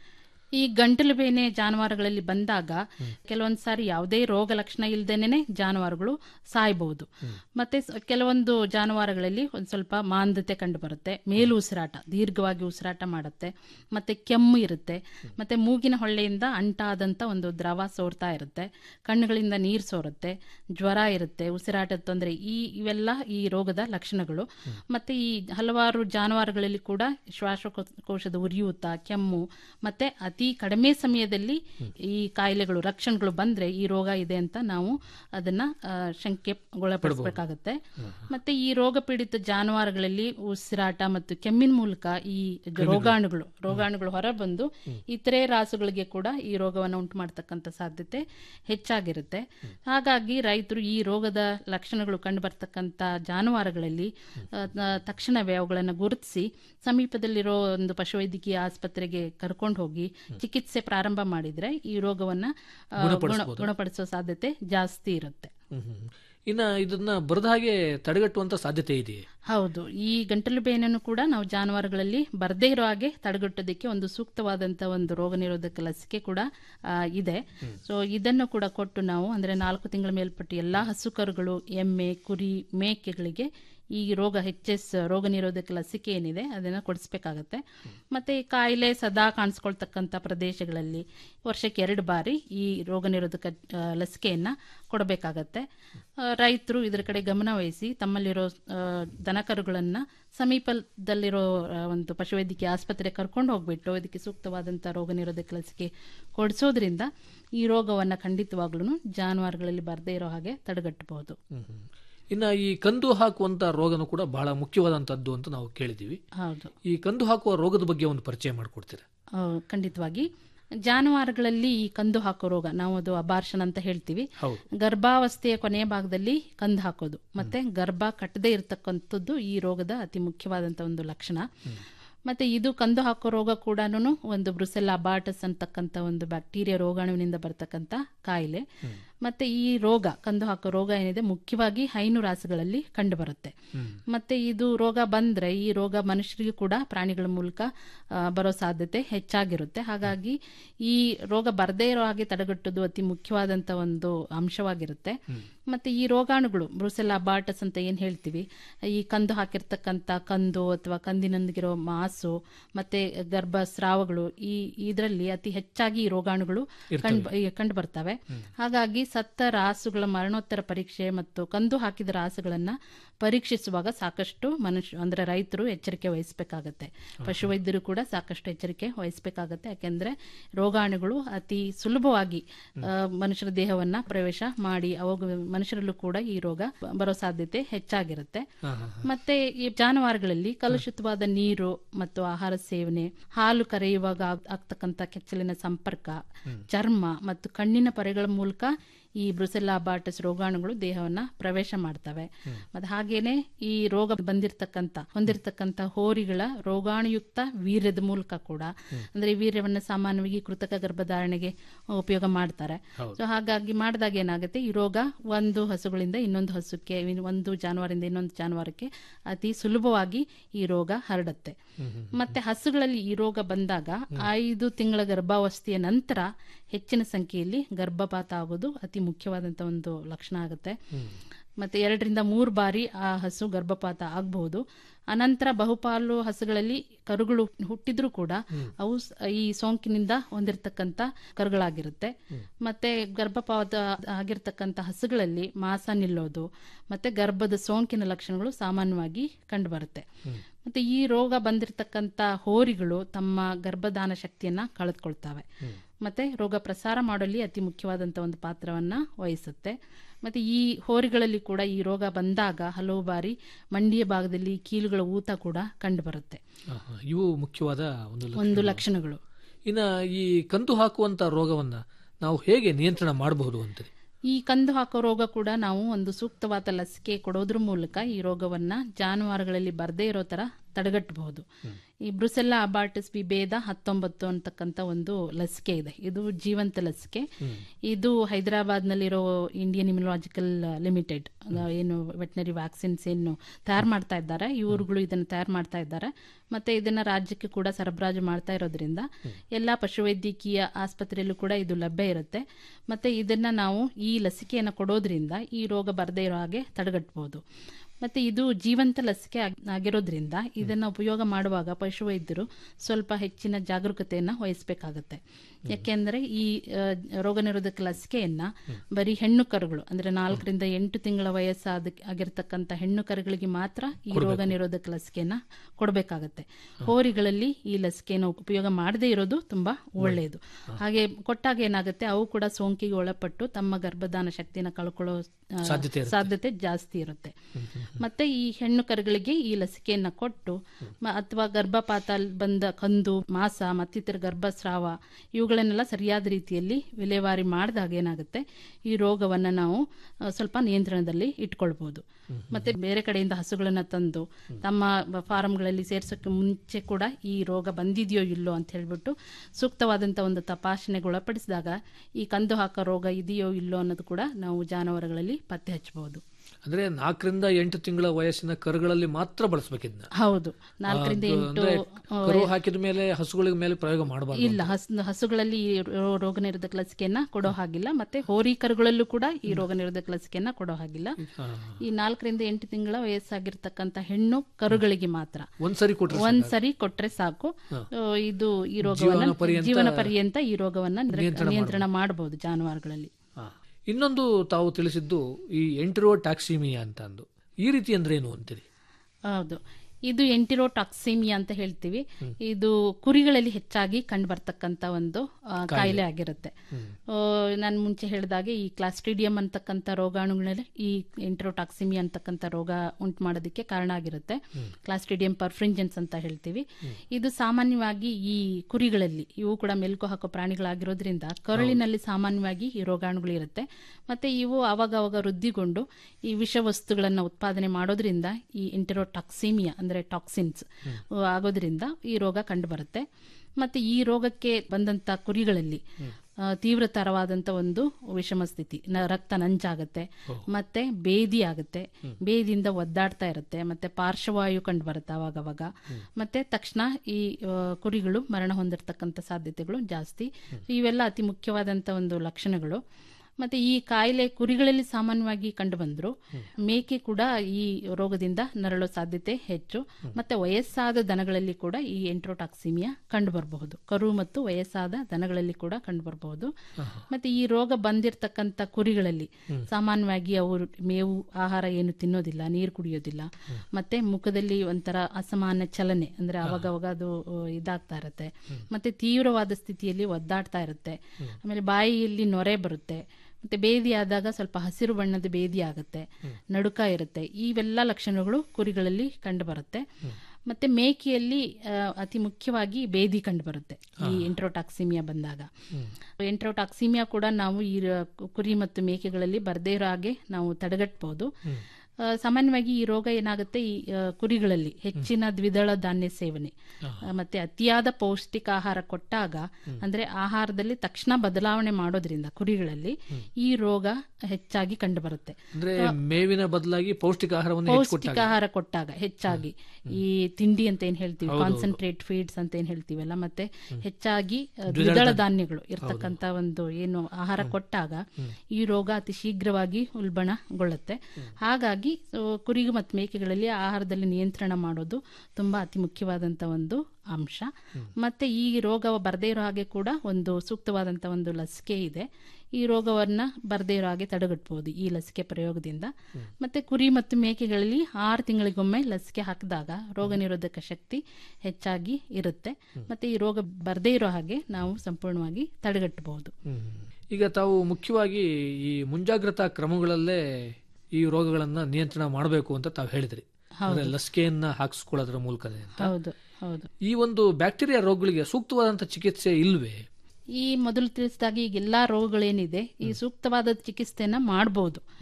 ಈ ಗಂಟಲು ಬೇನೆ ಜಾನುವಾರುಗಳಲ್ಲಿ ಬಂದಾಗ ಕೆಲವೊಂದು ಸಾರಿ ಯಾವುದೇ ರೋಗ ಲಕ್ಷಣ ಇಲ್ದೇನೆ ಜಾನುವಾರುಗಳು ಸಾಯ್ಬಹುದು ಮತ್ತೆ ಸ- ಕೆಲವೊಂದು ಜಾನುವಾರುಗಳಲ್ಲಿ ಒಂದ್ ಸ್ವಲ್ಪ ಮಾಂದ್ಯತೆ ಕಂಡು ಬರುತ್ತೆ ಮೇಲು ಉಸಿರಾಟ ದೀರ್ಘವಾಗಿ ಉಸಿರಾಟ ಮಾಡುತ್ತೆ ಮತ್ತೆ ಕೆಮ್ಮು ಇರುತ್ತೆ ಮತ್ತೆ ಮೂಗಿನ ಹೊಳ್ಳೆಯಿಂದ ಅಂಟಾದಂತ ಒಂದು ದ್ರವ ಸೋರ್ತಾ ಇರುತ್ತೆ ಕಣ್ಣುಗಳಿಂದ ನೀರು ಸೋರುತ್ತೆ ಜ್ವರ ಇರುತ್ತೆ ಉಸಿರಾಟದ ತೊಂದರೆ ಈ ಇವೆಲ್ಲ ಈ ರೋಗದ ಲಕ್ಷಣಗಳು ಮತ್ತೆ ಈ ಹಲವಾರು ಜಾನುವಾರುಗಳಲ್ಲಿ ಕೂಡ ಶ್ವಾಸಕೋಶದ ಉರಿಯೂತ ಕೆಮ್ಮು ಮತ್ತೆ ಅತಿ ಕಡಿಮೆ ಸಮಯದಲ್ಲಿ ಈ ಕಾಯಿಲೆಗಳು ಲಕ್ಷಣಗಳು ಬಂದ್ರೆ ಈ ರೋಗ ಇದೆ ಅಂತ ನಾವು ಅದನ್ನ ಆ, ಶಂಕೆ ಒಳಪಡಿಸಬೇಕಾಗತ್ತೆ ಮತ್ತೆ ಈ ರೋಗ ಪೀಡಿತ ಜಾನುವಾರುಗಳಲ್ಲಿ ಉಸಿರಾಟ ಮತ್ತು ಕೆಮ್ಮಿನ ಮೂಲಕ ಈ ರೋಗಾಣುಗಳು ರೋಗಾಣುಗಳು ಹೊರಬಂದು ಇತರೆ ರಾಸುಗಳಿಗೆ ಕೂಡ ಈ ರೋಗವನ್ನು ಉಂಟು ಮಾಡತಕ್ಕಂತ ಸಾಧ್ಯತೆ ಹೆಚ್ಚಾಗಿರುತ್ತೆ ಹಾಗಾಗಿ ರೈತರು ಈ ರೋಗದ ಲಕ್ಷಣಗಳು ಕಂಡು ಬರ್ತಕ್ಕಂಥ ಜಾನುವಾರುಗಳಲ್ಲಿ ಆ, ನ- ತಕ್ಷಣವೇ ಅವುಗಳನ್ನು ಗುರುತಿಸಿ ಸಮೀಪದಲ್ಲಿರೋ ಒಂದು ಪಶುವೈದ್ಯಕೀಯ ಆಸ್ಪತ್ರೆಗೆ ಕರ್ಕೊಂಡು ಹೋಗಿ ಚಿಕಿತ್ಸೆ ಪ್ರಾರಂಭ ಮಾಡಿದ್ರೆ ಈ ರೋಗವನ್ನ ಆ, ಗುಣ- ಗುಣಪಡಿಸ್ಬೋದು. ಗುಣಪಡಿಸೋ ಸಾಧ್ಯತೆ ಜಾಸ್ತಿ ಇರುತ್ತೆ ಹ್ಮ್, ಹ್ಮ್. ಇನ್ನ ಇದನ್ನ ಬರದ ಹಾಗೆ ತಡೆಗಟ್ಟುವಂತ ಸಾಧ್ಯತೆ ಇದೆಯೇ ಹೌದು ಈ ಗಂಟಲು ಬೇನೆಯನ್ನು ಕೂಡ ನಾವು ಜಾನುವಾರುಗಳಲ್ಲಿ ಬರದೇ ಇರೋ ಹಾಗೆ ತಡೆಗಟ್ಟೋದಕ್ಕೆ ಒಂದು ಸೂಕ್ತವಾದಂತ ಒಂದು ರೋಗ ನಿರೋಧಕ ಲಸಿಕೆ ಕೂಡ ಆ, ಇದೆ ಸೊ ಇದನ್ನು ಕೂಡ ಕೊಟ್ಟು ನಾವು ಅಂದ್ರೆ ನಾಲ್ಕು ತಿಂಗಳ ಮೇಲ್ಪಟ್ಟು ಎಲ್ಲಾ ಹಸು ಕರುಗಳು ಎಮ್ಮೆ ಕುರಿ ಮೇಕೆಗಳಿಗೆ ಈ ರೋಗ ಎಚ್ ಎಸ್ ರೋಗ ನಿರೋಧಕ ಲಸಿಕೆ ಏನಿದೆ ಅದನ್ನ ಕೊಡಿಸ್ಬೇಕಾಗತ್ತೆ ಮತ್ತೆ ಈ ಕಾಯಿಲೆ ಸದಾ ಕಾಣಿಸ್ಕೊಳ್ತಕ್ಕಂಥ ಪ್ರದೇಶಗಳಲ್ಲಿ ವರ್ಷಕ್ಕೆ ಎರಡು ಬಾರಿ ಈ ರೋಗ ನಿರೋಧಕ ಆ, ಲಸಿಕೆಯನ್ನ ಕೊಡಬೇಕಾಗತ್ತೆ ಆ, ರೈತರು ಇದರ ಕಡೆ ಗಮನ ವಹಿಸಿ ತಮ್ಮಲ್ಲಿರೋ ಆ, ದನಕರುಗಳನ್ನ ಸಮೀಪದಲ್ಲಿರೋ ಆ, ಒಂದು ಪಶುವೈದ್ಯಕೀಯ ಆಸ್ಪತ್ರೆ ಕರ್ಕೊಂಡು ಹೋಗ್ಬಿಟ್ಟು ಇದಕ್ಕೆ ಸೂಕ್ತವಾದಂಥ ರೋಗ ನಿರೋಧಕ ಲಸಿಕೆ ಕೊಡಿಸೋದ್ರಿಂದ ಈ ರೋಗವನ್ನ ಖಂಡಿತವಾಗ್ಲೂ ಜಾನುವಾರುಗಳಲ್ಲಿ ಬರದೇ ಇರೋ ಹಾಗೆ ತಡೆಗಟ್ಟಬಹುದು ಹ್ಮ್, ಹ್ಮ್. ಇನ್ನ ಈ ಕಂದು ಹಾಕುವಂತ ರೋಗನು ಕೂಡ ಬಹಳ ಮುಖ್ಯವಾದಂತದ್ದು ಅಂತ ನಾವು ಕೇಳಿದೀವಿ ಹೌದು ಈ ಕಂದು ಹಾಕುವ ರೋಗದ ಬಗ್ಗೆ ಒಂದು ಪರಿಚಯ ಮಾಡಿಕೊಡ್ತೀರಾ ಆ, ಖಂಡಿತವಾಗಿ ಜಾನುವಾರುಗಳಲ್ಲಿ ಈ ಕಂದು ಹಾಕೋ ರೋಗ ನಾವು ಅದು ಅಬಾರ್ಷನ್ ಅಂತ ಹೇಳ್ತೀವಿ ಹೌದು ಗರ್ಭಾವಸ್ಥೆಯ ಕೊನೆಯ ಭಾಗದಲ್ಲಿ ಕಂದು ಹಾಕೋದು ಮತ್ತೆ ಗರ್ಭ ಕಟ್ಟದೇ ಇರತಕ್ಕಂಥದ್ದು ಈ ರೋಗದ ಅತಿ ಮುಖ್ಯವಾದಂತ ಒಂದು ಲಕ್ಷಣ ಮತ್ತೆ ಇದು ಕಂದು ಹಾಕೋ ರೋಗ ಕೂಡ ಒಂದು ಬ್ರುಸೆಲ್ ಅಬಾಟಸ್ ಅಂತಕ್ಕಂಥ ಒಂದು ಬ್ಯಾಕ್ಟೀರಿಯಾ ರೋಗಾಣುವಿನಿಂದ ಬರ್ತಕ್ಕಂಥ ಕಾಯಿಲೆ ಮತ್ತೆ ಈ ರೋಗ ಕಂದು ಹಾಕೋ ರೋಗ ಏನಿದೆ ಮುಖ್ಯವಾಗಿ ಹೈನು ರಾಸುಗಳಲ್ಲಿ ಕಂಡು ಬರುತ್ತೆ ಮತ್ತೆ ಇದು ರೋಗ ಬಂದ್ರೆ ಈ ರೋಗ ಮನುಷ್ಯರಿಗೂ ಕೂಡ ಪ್ರಾಣಿಗಳ ಮೂಲಕ ಆ, ಬರೋ ಸಾಧ್ಯತೆ ಹೆಚ್ಚಾಗಿರುತ್ತೆ ಹಾಗಾಗಿ ಈ ರೋಗ ಬರದೇ ಇರೋ ಹಾಗೆ ತಡೆಗಟ್ಟೋದು ಅತಿ ಮುಖ್ಯವಾದಂತ ಒಂದು ಅಂಶವಾಗಿರುತ್ತೆ ಮತ್ತೆ ಈ ರೋಗಾಣುಗಳು ಬ್ರುಸೆಲ್ ಅಬಾಟಸ್ ಅಂತ ಏನ್ ಹೇಳ್ತೀವಿ ಈ ಕಂದು ಹಾಕಿರ್ತಕ್ಕಂಥ ಕಂದು ಅಥವಾ ಕಂದಿನೊಂದಿಗಿರೋ ಮಾಸು ಮತ್ತೆ ಗರ್ಭಸ್ರಾವಗಳು ಈ ಇದರಲ್ಲಿ ಅತಿ ಹೆಚ್ಚಾಗಿ ಈ ರೋಗಾಣುಗಳು ಕಂಡು ಕಂಡು ಬರ್ತವೆ ಹಾಗಾಗಿ ಸತ್ತ ರಾಸುಗಳ ಮರಣೋತ್ತರ ಪರೀಕ್ಷೆ ಮತ್ತು ಕಂದು ಹಾಕಿದ ರಾಸುಗಳನ್ನ ಪರೀಕ್ಷಿಸುವಾಗ ಸಾಕಷ್ಟು ಮನುಷ್ಯ ಅಂದ್ರೆ ರೈತರು ಎಚ್ಚರಿಕೆ ವಹಿಸಬೇಕಾಗತ್ತೆ ಪಶುವೈದ್ಯರು ಕೂಡ ಸಾಕಷ್ಟು ಎಚ್ಚರಿಕೆ ವಹಿಸಬೇಕಾಗತ್ತೆ ಯಾಕೆಂದ್ರೆ ರೋಗಾಣುಗಳು ಅತಿ ಸುಲಭವಾಗಿ ಆ, ಮನುಷ್ಯರ ದೇಹವನ್ನ ಪ್ರವೇಶ ಮಾಡಿ ಅವಾಗ ಮನುಷ್ಯರಲ್ಲೂ ಕೂಡ ಈ ರೋಗ ಬರೋ ಸಾಧ್ಯತೆ ಹೆಚ್ಚಾಗಿರುತ್ತೆ ಮತ್ತೆ ಈ ಜಾನುವಾರುಗಳಲ್ಲಿ ಕಲುಷಿತವಾದ ನೀರು ಮತ್ತು ಆಹಾರ ಸೇವನೆ ಹಾಲು ಕರೆಯುವಾಗ ಆಗ್- ಆಗ್ತಕ್ಕಂಥ ಕೆಚ್ಚಲಿನ ಸಂಪರ್ಕ ಚರ್ಮ ಮತ್ತು ಕಣ್ಣಿನ ಪೊರೆಗಳ ಮೂಲಕ ಈ ಬ್ರುಸೆಲ್ಲಾ ಬಾಟಸ್ ರೋಗಾಣುಗಳು ದೇಹವನ್ನ ಪ್ರವೇಶ ಮಾಡ್ತವೆ ಮತ್ತೆ ಹಾಗೇನೆ ಈ ರೋಗ ಬಂದಿರತಕ್ಕಂತ ಹೊಂದಿರತಕ್ಕಂತ ಹೋರಿಗಳ ರೋಗಾಣುಯುಕ್ತ ವೀರ್ಯದ ಮೂಲಕ ಕೂಡ ಅಂದ್ರೆ ಈ ವೀರ್ಯವನ್ನ ಸಾಮಾನ್ಯವಾಗಿ ಕೃತಕ ಗರ್ಭಧಾರಣೆಗೆ ಉಪಯೋಗ ಮಾಡ್ತಾರೆ ಸೊ ಹಾಗಾಗಿ ಮಾಡಿದಾಗ ಏನಾಗುತ್ತೆ ಈ ರೋಗ ಒಂದು ಹಸುಗಳಿಂದ ಇನ್ನೊಂದು ಹಸುಕ್ಕೆ ಇನ್- ಒಂದು ಜಾನುವಾರಿಂದ ಇನ್ನೊಂದು ಜಾನುವಾರಕ್ಕೆ ಅತಿ ಸುಲಭವಾಗಿ ಈ ರೋಗ ಹರಡುತ್ತೆ ಮತ್ತೆ ಹಸುಗಳಲ್ಲಿ ಈ ರೋಗ ಬಂದಾಗ ಐದು ತಿಂಗಳ ಗರ್ಭಾವಸ್ಥೆಯ ನಂತರ ಹೆಚ್ಚಿನ ಸಂಖ್ಯೆಯಲ್ಲಿ ಗರ್ಭಪಾತ ಆಗೋದು ಅತಿ ಮುಖ್ಯವಾದಂತ ಒಂದು ಲಕ್ಷಣ ಆಗುತ್ತೆ ಮತ್ತೆ ಎರಡರಿಂದ ಮೂರು ಬಾರಿ ಆ ಹಸು ಗರ್ಭಪಾತ ಆಗಬಹುದು ಅನಂತರ ಬಹುಪಾಲು ಹಸುಗಳಲ್ಲಿ ಕರುಗಳು ಹುಟ್ಟಿದ್ರೂ ಕೂಡ ಅವು ಸ್- ಈ ಸೋಂಕಿನಿಂದ ಹೊಂದಿರತಕ್ಕಂತ ಕರುಗಳಾಗಿರುತ್ತೆ ಮತ್ತೆ ಗರ್ಭಪಾತ ಆಗಿರ್ತಕ್ಕಂಥ ಹಸುಗಳಲ್ಲಿ ಮಾಸ ನಿಲ್ಲೋದು ಮತ್ತೆ ಗರ್ಭದ ಸೋಂಕಿನ ಲಕ್ಷಣಗಳು ಸಾಮಾನ್ಯವಾಗಿ ಕಂಡುಬರುತ್ತೆ ಮತ್ತೆ ಈ ರೋಗ ಬಂದಿರತಕ್ಕಂತ ಹೋರಿಗಳು ತಮ್ಮ ಗರ್ಭದಾನ ಶಕ್ತಿಯನ್ನ ಕಳೆದುಕೊಳ್ತವೆ ಮತ್ತೆ ರೋಗ ಪ್ರಸಾರ ಮಾಡುವಲ್ಲಿ ಅತಿ ಮುಖ್ಯವಾದಂತ ಒಂದು ಪಾತ್ರವನ್ನ ವಹಿಸುತ್ತೆ ಮತ್ತೆ ಈ ಹೋರಿಗಳಲ್ಲಿ ಕೂಡ ಈ ರೋಗ ಬಂದಾಗ ಹಲವು ಬಾರಿ ಮಂಡಿಯ ಭಾಗದಲ್ಲಿ ಕೀಲುಗಳ ಊತ ಕೂಡ ಕಂಡು ಬರುತ್ತೆ ಆಹಾ, ಇವು ಮುಖ್ಯವಾದ ಒಂದು ಲಕ್ಷಣ. ಒಂದು ಲಕ್ಷಣಗಳು ಇನ್ನ ಈ ಕಂದು ಹಾಕುವಂತ ರೋಗವನ್ನ ನಾವು ಹೇಗೆ ನಿಯಂತ್ರಣ ಮಾಡಬಹುದು ಅಂತೀರಿ ಈ ಕಂದು ಹಾಕೋ ರೋಗ ಕೂಡ ನಾವು ಒಂದು ಸೂಕ್ತವಾದ ಲಸಿಕೆ ಕೊಡೋದ್ರ ಮೂಲಕ ಈ ರೋಗವನ್ನ ಜಾನುವಾರುಗಳಲ್ಲಿ ಬರದೇ ಇರೋ ತರ ತಡೆಗಟ್ಟಬಹುದು ಈ ಬ್ರುಸೆಲ್ಲಾ ಅಬಾರ್ಟಿಸ್ ಬಿ ಭೇದ ಹತ್ತೊಂಬತ್ತು ಅಂತಕ್ಕಂಥ ಒಂದು ಲಸಿಕೆ ಇದೆ ಇದು ಜೀವಂತ ಲಸಿಕೆ ಇದು ಹೈದರಾಬಾದ್ನಲ್ಲಿರೋ ಇಂಡಿಯನ್ ಇಮ್ಯುಲಾಜಿಕಲ್ ಲಿಮಿಟೆಡ್ ಏನು ವೆಟನರಿ ವ್ಯಾಕ್ಸಿನ್ಸ್ ಏನು ತಯಾರು ಮಾಡ್ತಾ ಇದ್ದಾರೆ ಇವ್ರುಗಳು ಇದನ್ನು ತಯಾರು ಮಾಡ್ತಾ ಇದ್ದಾರೆ ಮತ್ತೆ ಇದನ್ನ ರಾಜ್ಯಕ್ಕೆ ಕೂಡ ಸರಬರಾಜು ಮಾಡ್ತಾ ಇರೋದ್ರಿಂದ ಎಲ್ಲಾ ಪಶುವೈದ್ಯಕೀಯ ಆಸ್ಪತ್ರೆಯಲ್ಲೂ ಕೂಡ ಇದು ಲಭ್ಯ ಇರುತ್ತೆ ಮತ್ತೆ ಇದನ್ನ ನಾವು ಈ ಲಸಿಕೆಯನ್ನು ಕೊಡೋದ್ರಿಂದ ಈ ರೋಗ ಬರದೇ ಇರೋ ಹಾಗೆ ತಡೆಗಟ್ಟಬಹುದು ಮತ್ತೆ ಇದು ಜೀವಂತ ಲಸಿಕೆ ಆಗ್- ಆಗಿರೋದ್ರಿಂದ ಇದನ್ನ ಉಪಯೋಗ ಮಾಡುವಾಗ ಪಶುವೈದ್ಯರು ಸ್ವಲ್ಪ ಹೆಚ್ಚಿನ ಜಾಗರೂಕತೆಯನ್ನ ವಹಿಸಬೇಕಾಗತ್ತೆ ಯಾಕೆಂದ್ರೆ ಈ ಆ, ರೋಗ ನಿರೋಧಕ ಲಸಿಕೆಯನ್ನ ಬರೀ ಹೆಣ್ಣು ಕರುಗಳು ಅಂದ್ರೆ ನಾಲ್ಕರಿಂದ ಎಂಟು ತಿಂಗಳ ವಯಸ್ಸಾದ ಆಗಿರ್ತಕ್ಕಂಥ ಹೆಣ್ಣು ಕರುಗಳಿಗೆ ಮಾತ್ರ ಈ ರೋಗ ನಿರೋಧಕ ಲಸಿಕೆಯನ್ನ ಕೊಡಬೇಕಾಗತ್ತೆ ಹೋರಿಗಳಲ್ಲಿ ಈ ಲಸಿಕೆಯನ್ನು ಉಪಯೋಗ ಮಾಡದೇ ಇರೋದು ತುಂಬಾ ಒಳ್ಳೆಯದು ಹಾಗೆ ಕೊಟ್ಟಾಗ ಏನಾಗುತ್ತೆ ಅವು ಕೂಡ ಸೋಂಕಿಗೆ ಒಳಪಟ್ಟು ತಮ್ಮ ಗರ್ಭಧಾನ ಶಕ್ತಿನ ಕಳ್ಕೊಳ್ಳೋ ಆ, ಸಾಧ್ಯತೆ ಇರುತ್ತೆ. ಸಾಧ್ಯತೆ ಜಾಸ್ತಿ ಇರುತ್ತೆ ಮತ್ತೆ ಈ ಹೆಣ್ಣು ಕರುಗಳಿಗೆ ಈ ಲಸಿಕೆಯನ್ನ ಕೊಟ್ಟು ಮ- ಅಥವಾ ಗರ್ಭಪಾತ ಬಂದ ಕಂದು ಮಾಸ ಮತ್ತಿತರ ಗರ್ಭಸ್ರಾವ ಇವುಗಳನ್ನೆಲ್ಲ ಸರಿಯಾದ ರೀತಿಯಲ್ಲಿ ವಿಲೇವಾರಿ ಮಾಡಿದಾಗ ಏನಾಗುತ್ತೆ ಈ ರೋಗವನ್ನ ನಾವು ಆ, ಸ್ವಲ್ಪ ನಿಯಂತ್ರಣದಲ್ಲಿ ಇಟ್ಕೊಳ್ಬಹುದು ಮತ್ತೆ ಬೇರೆ ಕಡೆಯಿಂದ ಹಸುಗಳನ್ನ ತಂದು ತಮ್ಮ ಬ- ಫಾರಂಗಳಲ್ಲಿ ಸೇರ್ಸೋಕೆ ಮುಂಚೆ ಕೂಡ ಈ ರೋಗ ಬಂದಿದೆಯೋ ಇಲ್ಲೋ ಅಂತ ಹೇಳ್ಬಿಟ್ಟು ಸೂಕ್ತವಾದಂತ ಒಂದು ತಪಾಸಣೆಗೆ ಒಳಪಡಿಸಿದಾಗ ಈ ಕಂದು ಹಾಕೋ ರೋಗ ಇದೆಯೋ ಇಲ್ಲೋ ಅನ್ನೋದು ಕೂಡ ನಾವು ಜಾನುವಾರುಗಳಲ್ಲಿ ಪತ್ತೆ ಹಚ್ಚಬಹುದು ಅಂದ್ರೆ ನಾಲ್ಕರಿಂದ ಎಂಟು ತಿಂಗಳ ವಯಸ್ಸಿನ ಕರುಗಳಲ್ಲಿ ಮಾತ್ರ ಬಳಸಬೇಕಿದ್ನ ಹೌದು ನಾಲ್ಕರಿಂದ ಎಂಟು ಆ, ಕರು ಹಾಕಿದ ಮೇಲೆ ಹಸುಗಳ ಮೇಲೆ ಪ್ರಯೋಗ ಮಾಡಬಾರ್ದು ಇಲ್ಲ ಹಸ್ ಹಸುಗಳಲ್ಲಿ ಈ ರೋ- ರೋಗ ನಿರೋಧಕ ಲಸಿಕೆಯನ್ನ ಕೊಡೋ ಹಾಗಿಲ್ಲ ಮತ್ತೆ ಹೋರಿ ಕರುಗಳಲ್ಲೂ ಕೂಡ ಈ ರೋಗ ನಿರೋಧಕ ಲಸಿಕೆಯನ್ನ ಕೊಡೋ ಹಾಗಿಲ್ಲ ಈ ನಾಲ್ಕರಿಂದ ಎಂಟು ತಿಂಗಳ ವಯಸ್ಸಾಗಿರ್ತಕ್ಕಂಥ ಹೆಣ್ಣು ಕರುಗಳಿಗೆ ಮಾತ್ರ ಒಂದ್ಸರಿ ಕೊಟ್ರೆ ಒಂದ್ಸರಿ ಕೊಟ್ರೆ ಸಾಕು ಹಾ. ಆ, ಇದು ಈ ರೋಗವನ್ನ ಜೀವನ ಪರ್ಯಂತ ಜೀವನ ಪರ್ಯಂತ ಈ ರೋಗವನ್ನ ನಿರ- ನಿಯಂತ್ರಣ ನಿಯಂತ್ರಣ ಮಾಡಬಹುದು ಜಾನುವಾರುಗಳಲ್ಲಿ ಹಾ. ಇನ್ನೊಂದು ತಾವು ತಿಳಿಸಿದ್ದು ಈ ಎಂಟಿರೋ ಟ್ಯಾಕ್ಸಿಮಿಯಾ ಅಂತ ಅಂದು ಈ ರೀತಿ ಅಂದ್ರೆ ಏನು ಅಂತೀರಿ ಹೌದು ಇದು ಎಂಟಿರೋ ಟಾಕ್ಸಿಮಿಯಾ ಅಂತ ಹೇಳ್ತೀವಿ ಇದು ಕುರಿಗಳಲ್ಲಿ ಹೆಚ್ಚಾಗಿ ಕಂಡು ಬರ್ತಕ್ಕಂಥ ಒಂದು ಆ, ಕಾಯಿಲೆ ಆಗಿರುತ್ತೆ ನಾನು ಮುಂಚೆ ಹೇಳಿದಾಗೆ ಈ ಕ್ಲಾಸ್ಟ್ರಿಡಿಯಂ ಅಂತಕ್ಕಂಥ ರೋಗಾಣುಗಳಲ್ಲಿ ಈ ಎಂಟ್ರೋಟಾಕ್ಸಿಮಿಯಾ ಅಂತಕ್ಕಂಥ ರೋಗ ಉಂಟು ಮಾಡೋದಕ್ಕೆ ಕಾರಣ ಆಗಿರುತ್ತೆ ಕ್ಲಾಸ್ಟ್ರಿಡಿಯಂ ಪರ್ಫ್ರಿಂಜನ್ಸ್ ಅಂತ ಹೇಳ್ತೀವಿ ಇದು ಸಾಮಾನ್ಯವಾಗಿ ಈ ಕುರಿಗಳಲ್ಲಿ ಇವು ಕೂಡ ಮೆಲುಕು ಹಾಕೋ ಪ್ರಾಣಿಗಳಾಗಿರೋದ್ರಿಂದ ಕರುಳಿನಲ್ಲಿ ಸಾಮಾನ್ಯವಾಗಿ ಈ ರೋಗಾಣುಗಳು ಇರುತ್ತೆ ಮತ್ತೆ ಇವು ಅವಾಗ ಅವಾಗ ವೃದ್ಧಿಗೊಂಡು ಈ ವಿಷ ವಸ್ತುಗಳನ್ನು ಉತ್ಪಾದನೆ ಮಾಡೋದ್ರಿಂದ ಈ ಎಂಟೆರೋಟಾಕ್ಸಿಮಿಯಾ ಅಂದ್ರೆ ಟಾಕ್ಸಿನ್ಸ್ ಆಗೋದ್ರಿಂದ ಈ ರೋಗ ಕಂಡುಬರುತ್ತೆ ಮತ್ತೆ ಈ ರೋಗಕ್ಕೆ ಬಂದಂತ ಕುರಿಗಳಲ್ಲಿ ಆ, ತೀವ್ರತರವಾದಂತ ಒಂದು ವಿಷಮ ಸ್ಥಿತಿ ನ- ರಕ್ತ ನಂಜಾಗತ್ತೆ ಮತ್ತೆ ಬೇದಿ ಆಗುತ್ತೆ ಬೇದಿಯಿಂದ ಒದ್ದಾಡ್ತಾ ಇರುತ್ತೆ ಮತ್ತೆ ಪಾರ್ಶ್ವವಾಯು ಕಂಡು ಬರುತ್ತೆ ಅವಾಗ ಅವಾಗ ಮತ್ತೆ ತಕ್ಷಣ ಈ ಆ, ಕುರಿಗಳು ಮರಣ ಹೊಂದಿರತಕ್ಕಂಥ ಸಾಧ್ಯತೆಗಳು ಜಾಸ್ತಿ ಇವೆಲ್ಲ ಅತಿ ಮುಖ್ಯವಾದಂತ ಒಂದು ಲಕ್ಷಣಗಳು ಮತ್ತೆ ಈ ಕಾಯಿಲೆ ಕುರಿಗಳಲ್ಲಿ ಸಾಮಾನ್ಯವಾಗಿ ಕಂಡು ಬಂದ್ರು ಮೇಕೆ ಕೂಡ ಈ ರೋಗದಿಂದ ನರಳೋ ಸಾಧ್ಯತೆ ಹೆಚ್ಚು ಮತ್ತೆ ವಯಸ್ಸಾದ ದನಗಳಲ್ಲಿ ಕೂಡ ಈ ಎಂಟ್ರೋಟಾಕ್ಸಿಮಿಯಾ ಕಂಡು ಬರಬಹುದು ಕರು ಮತ್ತು ವಯಸ್ಸಾದ ದನಗಳಲ್ಲಿ ಕೂಡ ಕಂಡು ಬರಬಹುದು ಮತ್ತೆ ಈ ರೋಗ ಬಂದಿರತಕ್ಕಂತ ಕುರಿಗಳಲ್ಲಿ ಸಾಮಾನ್ಯವಾಗಿ ಅವರು ಮೇವು ಆಹಾರ ಏನು ತಿನ್ನೋದಿಲ್ಲ ನೀರು ಕುಡಿಯೋದಿಲ್ಲ ಮತ್ತೆ ಮುಖದಲ್ಲಿ ಒಂಥರ ಅಸಮಾನ ಚಲನೆ ಅಂದ್ರೆ ಅವಾಗ ಅವಾಗ ಅದು ಆ, ಇದಾಗ್ತಾ ಇರುತ್ತೆ ಮತ್ತೆ ತೀವ್ರವಾದ ಸ್ಥಿತಿಯಲ್ಲಿ ಒದ್ದಾಡ್ತಾ ಇರುತ್ತೆ ಆಮೇಲೆ ಬಾಯಿಯಲ್ಲಿ ನೊರೆ ಬರುತ್ತೆ ಮತ್ತೆ ಬೇದಿ ಆದಾಗ ಸ್ವಲ್ಪ ಹಸಿರು ಬಣ್ಣದ ಬೇದಿ ಆಗುತ್ತೆ ನಡುಕ ಇರುತ್ತೆ ಇವೆಲ್ಲ ಲಕ್ಷಣಗಳು ಕುರಿಗಳಲ್ಲಿ ಕಂಡು ಬರುತ್ತೆ ಮತ್ತೆ ಮೇಕೆಯಲ್ಲಿ ಆ, ಅತಿ ಮುಖ್ಯವಾಗಿ ಬೇದಿ ಕಂಡು ಬರುತ್ತೆ ಈ ಎಂಟ್ರೋಟಾಕ್ಸಿಮಿಯಾ ಬಂದಾಗ ಎಂಟ್ರೋಟಾಕ್ಸಿಮಿಯಾ ಕೂಡ ನಾವು ಈ ರ- ಕುರಿ ಮತ್ತು ಮೇಕೆಗಳಲ್ಲಿ ಬರ್ದೇ ಇರೋ ಹಾಗೆ ನಾವು ತಡೆಗಟ್ಟಬಹುದು ಆ, ಸಾಮಾನ್ಯವಾಗಿ ಈ ರೋಗ ಏನಾಗುತ್ತೆ ಈ ಆ, ಕುರಿಗಳಲ್ಲಿ ಹೆಚ್ಚಿನ ದ್ವಿದಳ ಧಾನ್ಯ ಸೇವನೆ ಆ, ಮತ್ತೆ ಅತಿಯಾದ ಪೌಷ್ಟಿಕ ಆಹಾರ ಕೊಟ್ಟಾಗ ಅಂದ್ರೆ ಆಹಾರದಲ್ಲಿ ತಕ್ಷಣ ಬದಲಾವಣೆ ಮಾಡೋದ್ರಿಂದ ಕುರಿಗಳಲ್ಲಿ ಈ ರೋಗ ಹೆಚ್ಚಾಗಿ ಕಂಡು ಬರುತ್ತೆ ಅಂದ್ರೆ ಮೇವಿನ ಬದಲಾಗಿ ಪೌಷ್ಟಿಕ ಆಹಾರವನ್ನು ಹೆಚ್ಚು ಪೌಷ್ಟಿಕ ಕೊಟ್ಟಾಗ ಆಹಾರ ಕೊಟ್ಟಾಗ ಹೆಚ್ಚಾಗಿ ಈ ತಿಂಡಿ ಅಂತ ಏನ್ ಹೇಳ್ತೀವಿ ಹೌದು, ಹೌದು. ಕಾನ್ಸಂಟ್ರೇಟ್ ಫೀಡ್ಸ್ ಅಂತ ಏನ್ ಹೇಳ್ತೀವಲ್ಲ ಮತ್ತೆ ಹೆಚ್ಚಾಗಿ ಆ, ದ್ವಿದಳ ದ್ವಿದಳ ಧಾನ್ಯ. ಧಾನ್ಯಗಳು ಇರ್ತಕ್ಕಂತ ಒಂದು ಏನು ಆಹಾರ ಕೊಟ್ಟಾಗ ಈ ರೋಗ ಅತಿ ಶೀಘ್ರವಾಗಿ ಉಲ್ಬಣಗೊಳ್ಳುತ್ತೆ ಹಾಗಾಗಿ ಸೊ, ಕುರಿ ಮತ್ತು ಮೇಕೆಗಳಲ್ಲಿ ಆಹಾರದಲ್ಲಿ ನಿಯಂತ್ರಣ ಮಾಡೋದು ತುಂಬಾ ಅತಿ ಮುಖ್ಯವಾದಂತ ಒಂದು ಅಂಶ ಮತ್ತೆ ಈ ರೋಗ ಬರದೇ ಇರೋ ಹಾಗೆ ಕೂಡ ಒಂದು ಸೂಕ್ತವಾದಂತ ಒಂದು ಲಸಿಕೆ ಇದೆ ಈ ರೋಗವನ್ನ ಬರದೇ ಇರೋ ಹಾಗೆ ತಡೆಗಟ್ಟಬಹುದು ಈ ಲಸಿಕೆ ಪ್ರಯೋಗದಿಂದ ಮತ್ತೆ ಕುರಿ ಮತ್ತು ಮೇಕೆಗಳಲ್ಲಿ ಆರು ತಿಂಗಳಿಗೊಮ್ಮೆ ಲಸಿಕೆ ಹಾಕಿದಾಗ ರೋಗ ನಿರೋಧಕ ಶಕ್ತಿ ಹೆಚ್ಚಾಗಿ ಇರುತ್ತೆ ಮತ್ತೆ ಈ ರೋಗ ಬರದೇ ಇರೋ ಹಾಗೆ ನಾವು ಸಂಪೂರ್ಣವಾಗಿ ತಡೆಗಟ್ಟಬಹುದು ಈಗ ತಾವು ಮುಖ್ಯವಾಗಿ ಈ ಮುಂಜಾಗ್ರತಾ ಕ್ರಮಗಳಲ್ಲೇ ಈ ರೋಗಗಳನ್ನ ನಿಯಂತ್ರಣ ಮಾಡಬೇಕು ಅಂತ ತಾವು ಹೇಳಿದ್ರಿ ಅಂದ್ರೆ ಲಸಿಕೆಯನ್ನ ಹಾಕಿಸ್ಕೊಳ್ಳೋದ್ರ ಮೂಲಕನೇ ಅಂತ ಹೌದು ಹೌದು ಈ ಒಂದು ಬ್ಯಾಕ್ಟೀರಿಯಾ ರೋಗಗಳಿಗೆ ಸೂಕ್ತವಾದಂತ ಚಿಕಿತ್ಸೆ ಇಲ್ವೇ ಈ ಮೊದಲು ತಿಳಿಸಿದಾಗ ಈಗ ಎಲ್ಲಾ ರೋಗಗಳೇನಿದೆ ಈ ಸೂಕ್ತವಾದ ಚಿಕಿತ್ಸೆಯನ್ನ ಮಾಡಬಹುದು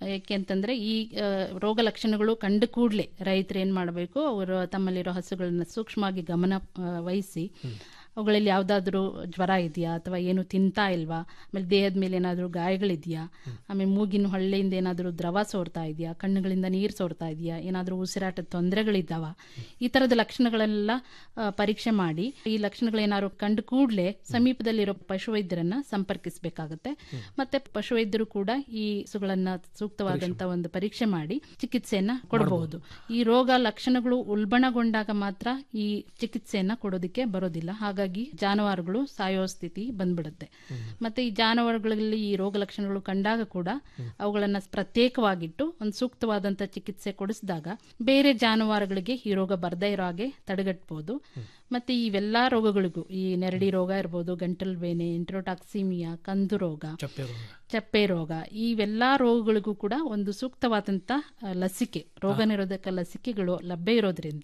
ಏಕೆಂತಂದ್ರೆ ಈ ಆ, ರೋಗ ಲಕ್ಷಣಗಳು ಕಂಡು ಕೂಡಲೇ ರೈತರು ಏನು ಮಾಡಬೇಕು ಅವರು ತಮ್ಮಲ್ಲಿರೋ ಹಸುಗಳನ್ನ ಸೂಕ್ಷ್ಮವಾಗಿ ಗಮನ ಆ, ವಹಿಸಿ ಅವುಗಳಲ್ಲಿ ಯಾವುದಾದ್ರೂ ಜ್ವರ ಇದೆಯಾ ಅಥವಾ ಏನು ತಿಂತಾ ಇಲ್ವಾ ಆಮೇಲೆ ದೇಹದ ಮೇಲೆ ಏನಾದರೂ ಗಾಯಗಳಿದೆಯಾ ಆಮೇಲೆ ಮೂಗಿನ ಹೊಳ್ಳೆಯಿಂದ ಏನಾದರೂ ದ್ರವ ಸೋರ್ತಾ ಇದೆಯಾ ಕಣ್ಣುಗಳಿಂದ ನೀರು ಸೋರ್ತಾ ಇದೆಯಾ ಏನಾದರೂ ಉಸಿರಾಟದ ತೊಂದರೆಗಳಿದ್ದಾವ ಈ ಥರದ ಲಕ್ಷಣಗಳೆಲ್ಲ ಆ, ಪರೀಕ್ಷೆ ಮಾಡಿ ಈ ಲಕ್ಷಣಗಳೇನಾದ್ರು ಕಂಡು ಕೂಡಲೇ ಸಮೀಪದಲ್ಲಿರೋ ಪಶುವೈದ್ಯರನ್ನ ಸಂಪರ್ಕಿಸಬೇಕಾಗತ್ತೆ ಮತ್ತೆ ಪಶುವೈದ್ಯರು ಕೂಡ ಈ ಹಸುಗಳನ್ನ ಸೂಕ್ತವಾದಂತ ಒಂದು ಪರೀಕ್ಷೆ ಮಾಡಿ ಚಿಕಿತ್ಸೆಯನ್ನ ಕೊಡಬಹುದು ಈ ರೋಗ ಲಕ್ಷಣಗಳು ಉಲ್ಬಣಗೊಂಡಾಗ ಮಾತ್ರ ಈ ಚಿಕಿತ್ಸೆಯನ್ನ ಕೊಡೋದಕ್ಕೆ ಬರೋದಿಲ್ಲ ಹಾಗಾಗಿ ಜಾನುವಾರುಗಳು ಸಾಯೋ ಸ್ಥಿತಿ ಬಂದ್ಬಿಡುತ್ತೆ ಮತ್ತೆ ಈ ಜಾನುವಾರುಗಳಲ್ಲಿ ಈ ರೋಗ ಲಕ್ಷಣಗಳು ಕಂಡಾಗ ಕೂಡ ಅವುಗಳನ್ನ ಪ್ರತ್ಯೇಕವಾಗಿಟ್ಟು ಒಂದು ಸೂಕ್ತವಾದಂತ ಚಿಕಿತ್ಸೆ ಕೊಡಿಸಿದಾಗ ಬೇರೆ ಜಾನುವಾರುಗಳಿಗೆ ಈ ರೋಗ ಬರ್ದೇ ಇರೋ ಹಾಗೆ ತಡೆಗಟ್ಟಬಹುದು ಮತ್ತೆ ಇವೆಲ್ಲಾ ರೋಗಗಳಿಗೂ ಈ ನೆರಡಿ ರೋಗ ಇರ್ಬೋದು ಗಂಟಲು ಬೇನೆ ಇಂಟ್ರೋಟಾಕ್ಸಿಮಿಯಾ ಕಂದು ರೋಗ ಚಪ್ಪೆ ರೋಗ ಚಪ್ಪೆ ರೋಗ ಇವೆಲ್ಲಾ ರೋಗಗಳಿಗೂ ಕೂಡ ಒಂದು ಸೂಕ್ತವಾದಂತ ಆ, ಲಸಿಕೆ ರೋಗ ನಿರೋಧಕ ಲಸಿಕೆಗಳು ಲಭ್ಯ ಇರೋದ್ರಿಂದ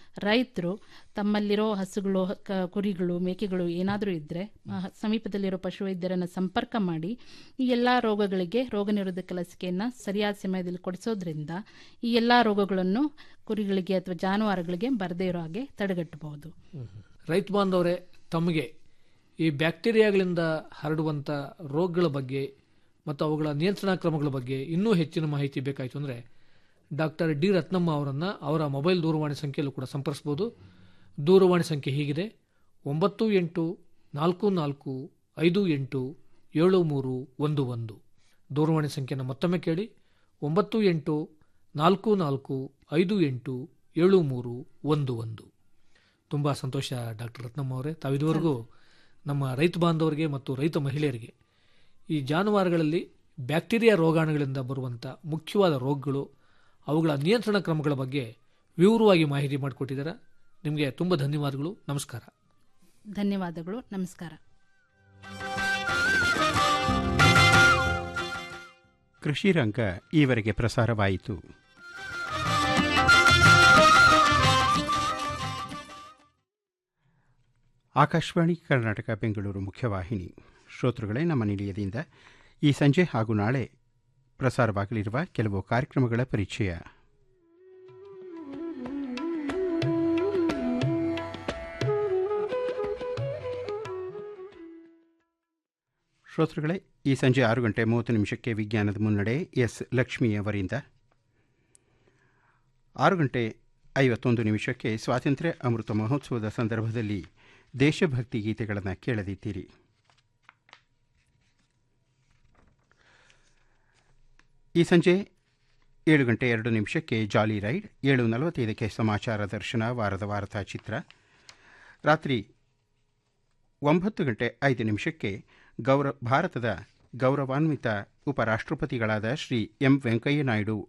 ರೈತರು ತಮ್ಮಲ್ಲಿರೋ ಹಸುಗಳು ಕ- ಕುರಿಗಳು ಮೇಕೆಗಳು ಏನಾದರೂ ಇದ್ರೆ ಆ, ಸಮೀಪದಲ್ಲಿರೋ ಪಶುವೈದ್ಯರನ್ನ ಸಂಪರ್ಕ ಮಾಡಿ ಈ ಎಲ್ಲಾ ರೋಗಗಳಿಗೆ ರೋಗ ನಿರೋಧಕ ಲಸಿಕೆಯನ್ನ ಸರಿಯಾದ ಸಮಯದಲ್ಲಿ ಕೊಡಿಸೋದ್ರಿಂದ ಈ ಎಲ್ಲಾ ರೋಗಗಳನ್ನು ಕುರಿಗಳಿಗೆ ಅಥವಾ ಜಾನುವಾರುಗಳಿಗೆ ಬರದೇ ಇರೋ ಹಾಗೆ ತಡೆಗಟ್ಟಬಹುದು ರೈತ ಬಾಂಧವರೇ ತಮಗೆ ಈ ಬ್ಯಾಕ್ಟೀರಿಯಾಗಳಿಂದ ಹರಡುವಂಥ ರೋಗಗಳ ಬಗ್ಗೆ ಮತ್ತು ಅವುಗಳ ನಿಯಂತ್ರಣ ಕ್ರಮಗಳ ಬಗ್ಗೆ ಇನ್ನೂ ಹೆಚ್ಚಿನ ಮಾಹಿತಿ ಬೇಕಾಯಿತು ಅಂದರೆ ಡಾಕ್ಟರ್ ಡಿ ರತ್ನಮ್ಮ ಅವರನ್ನು ಅವರ ಮೊಬೈಲ್ ದೂರವಾಣಿ ಸಂಖ್ಯೆಯಲ್ಲೂ ಕೂಡ ಸಂಪರ್ಸ್ಬೋದು ದೂರವಾಣಿ ಸಂಖ್ಯೆ ಹೀಗಿದೆ ಒಂಬತ್ತು ಎಂಟು ನಾಲ್ಕು ನಾಲ್ಕು ಐದು ಎಂಟು ಏಳು ಮೂರು ಒಂದು ಒಂದು ದೂರವಾಣಿ ಸಂಖ್ಯೆಯನ್ನು ಮತ್ತೊಮ್ಮೆ ಕೇಳಿ ಒಂಬತ್ತು ಎಂಟು ನಾಲ್ಕು ನಾಲ್ಕು ಐದು ಎಂಟು ಏಳು ಮೂರು ಒಂದು ಒಂದು ತುಂಬ ಸಂತೋಷ ಡಾಕ್ಟರ್ ರತ್ನಮ್ಮ ಅವರೇ ತಾವಿದುವರೆಗೂ ನಮ್ಮ ರೈತ ಬಾಂಧವರಿಗೆ ಮತ್ತು ರೈತ ಮಹಿಳೆಯರಿಗೆ ಈ ಜಾನುವಾರುಗಳಲ್ಲಿ ಬ್ಯಾಕ್ಟೀರಿಯಾ ರೋಗಾಣುಗಳಿಂದ ಬರುವಂಥ ಮುಖ್ಯವಾದ ರೋಗಗಳು ಅವುಗಳ ನಿಯಂತ್ರಣ ಕ್ರಮಗಳ ಬಗ್ಗೆ ವಿವರವಾಗಿ ಮಾಹಿತಿ ಮಾಡಿಕೊಟ್ಟಿದ್ದಾರೆ ನಿಮಗೆ ತುಂಬ ಧನ್ಯವಾದಗಳು ನಮಸ್ಕಾರ ಧನ್ಯವಾದಗಳು ನಮಸ್ಕಾರ ಕೃಷಿ ರಂಗ ಈವರೆಗೆ ಪ್ರಸಾರವಾಯಿತು ಆಕಾಶವಾಣಿ ಕರ್ನಾಟಕ ಬೆಂಗಳೂರು ಮುಖ್ಯವಾಹಿನಿ ಶ್ರೋತೃಗಳೇ ನಮ್ಮ ನಿಲಯದಿಂದ ಈ ಸಂಜೆ ಹಾಗೂ ನಾಳೆ ಪ್ರಸಾರವಾಗಲಿರುವ ಕೆಲವು ಕಾರ್ಯಕ್ರಮಗಳ ಪರಿಚಯ ಶ್ರೋತೃಗಳೇ ಈ ಸಂಜೆ ಆರು ಗಂಟೆ ಮೂವತ್ತು ನಿಮಿಷಕ್ಕೆ ವಿಜ್ಞಾನದ ಮುನ್ನಡೆ ಎಸ್ ಲಕ್ಷ್ಮಿಯವರಿಂದ ಆರು ಗಂಟೆ ಐವತ್ತೊಂದು ನಿಮಿಷಕ್ಕೆ ಸ್ವಾತಂತ್ರ್ಯ ಅಮೃತ ಮಹೋತ್ಸವದ ಸಂದರ್ಭದಲ್ಲಿ ದೇಶಭಕ್ತಿ ಗೀತೆಗಳನ್ನು ಕೇಳದಿದ್ದೀರಿ ಈ ಸಂಜೆ ಏಳು ಗಂಟೆ ಎರಡು ನಿಮಿಷಕ್ಕೆ ಜಾಲಿ ರೈಡ್ ಏಳು ನಲವತ್ತೈದಕ್ಕೆ ಸಮಾಚಾರ ದರ್ಶನ ವಾರದ ವಾರ್ತಾ ಚಿತ್ರ ರಾತ್ರಿ ಒಂಬತ್ತು ಗಂಟೆ ಐದು ನಿಮಿಷಕ್ಕೆ ಗೌರವ ಭಾರತದ ಗೌರವಾನ್ವಿತ ಉಪರಾಷ್ಟ್ರಪತಿಗಳಾದ ಶ್ರೀ ಎಂ ವೆಂಕಯ್ಯ ನಾಯ್ಡು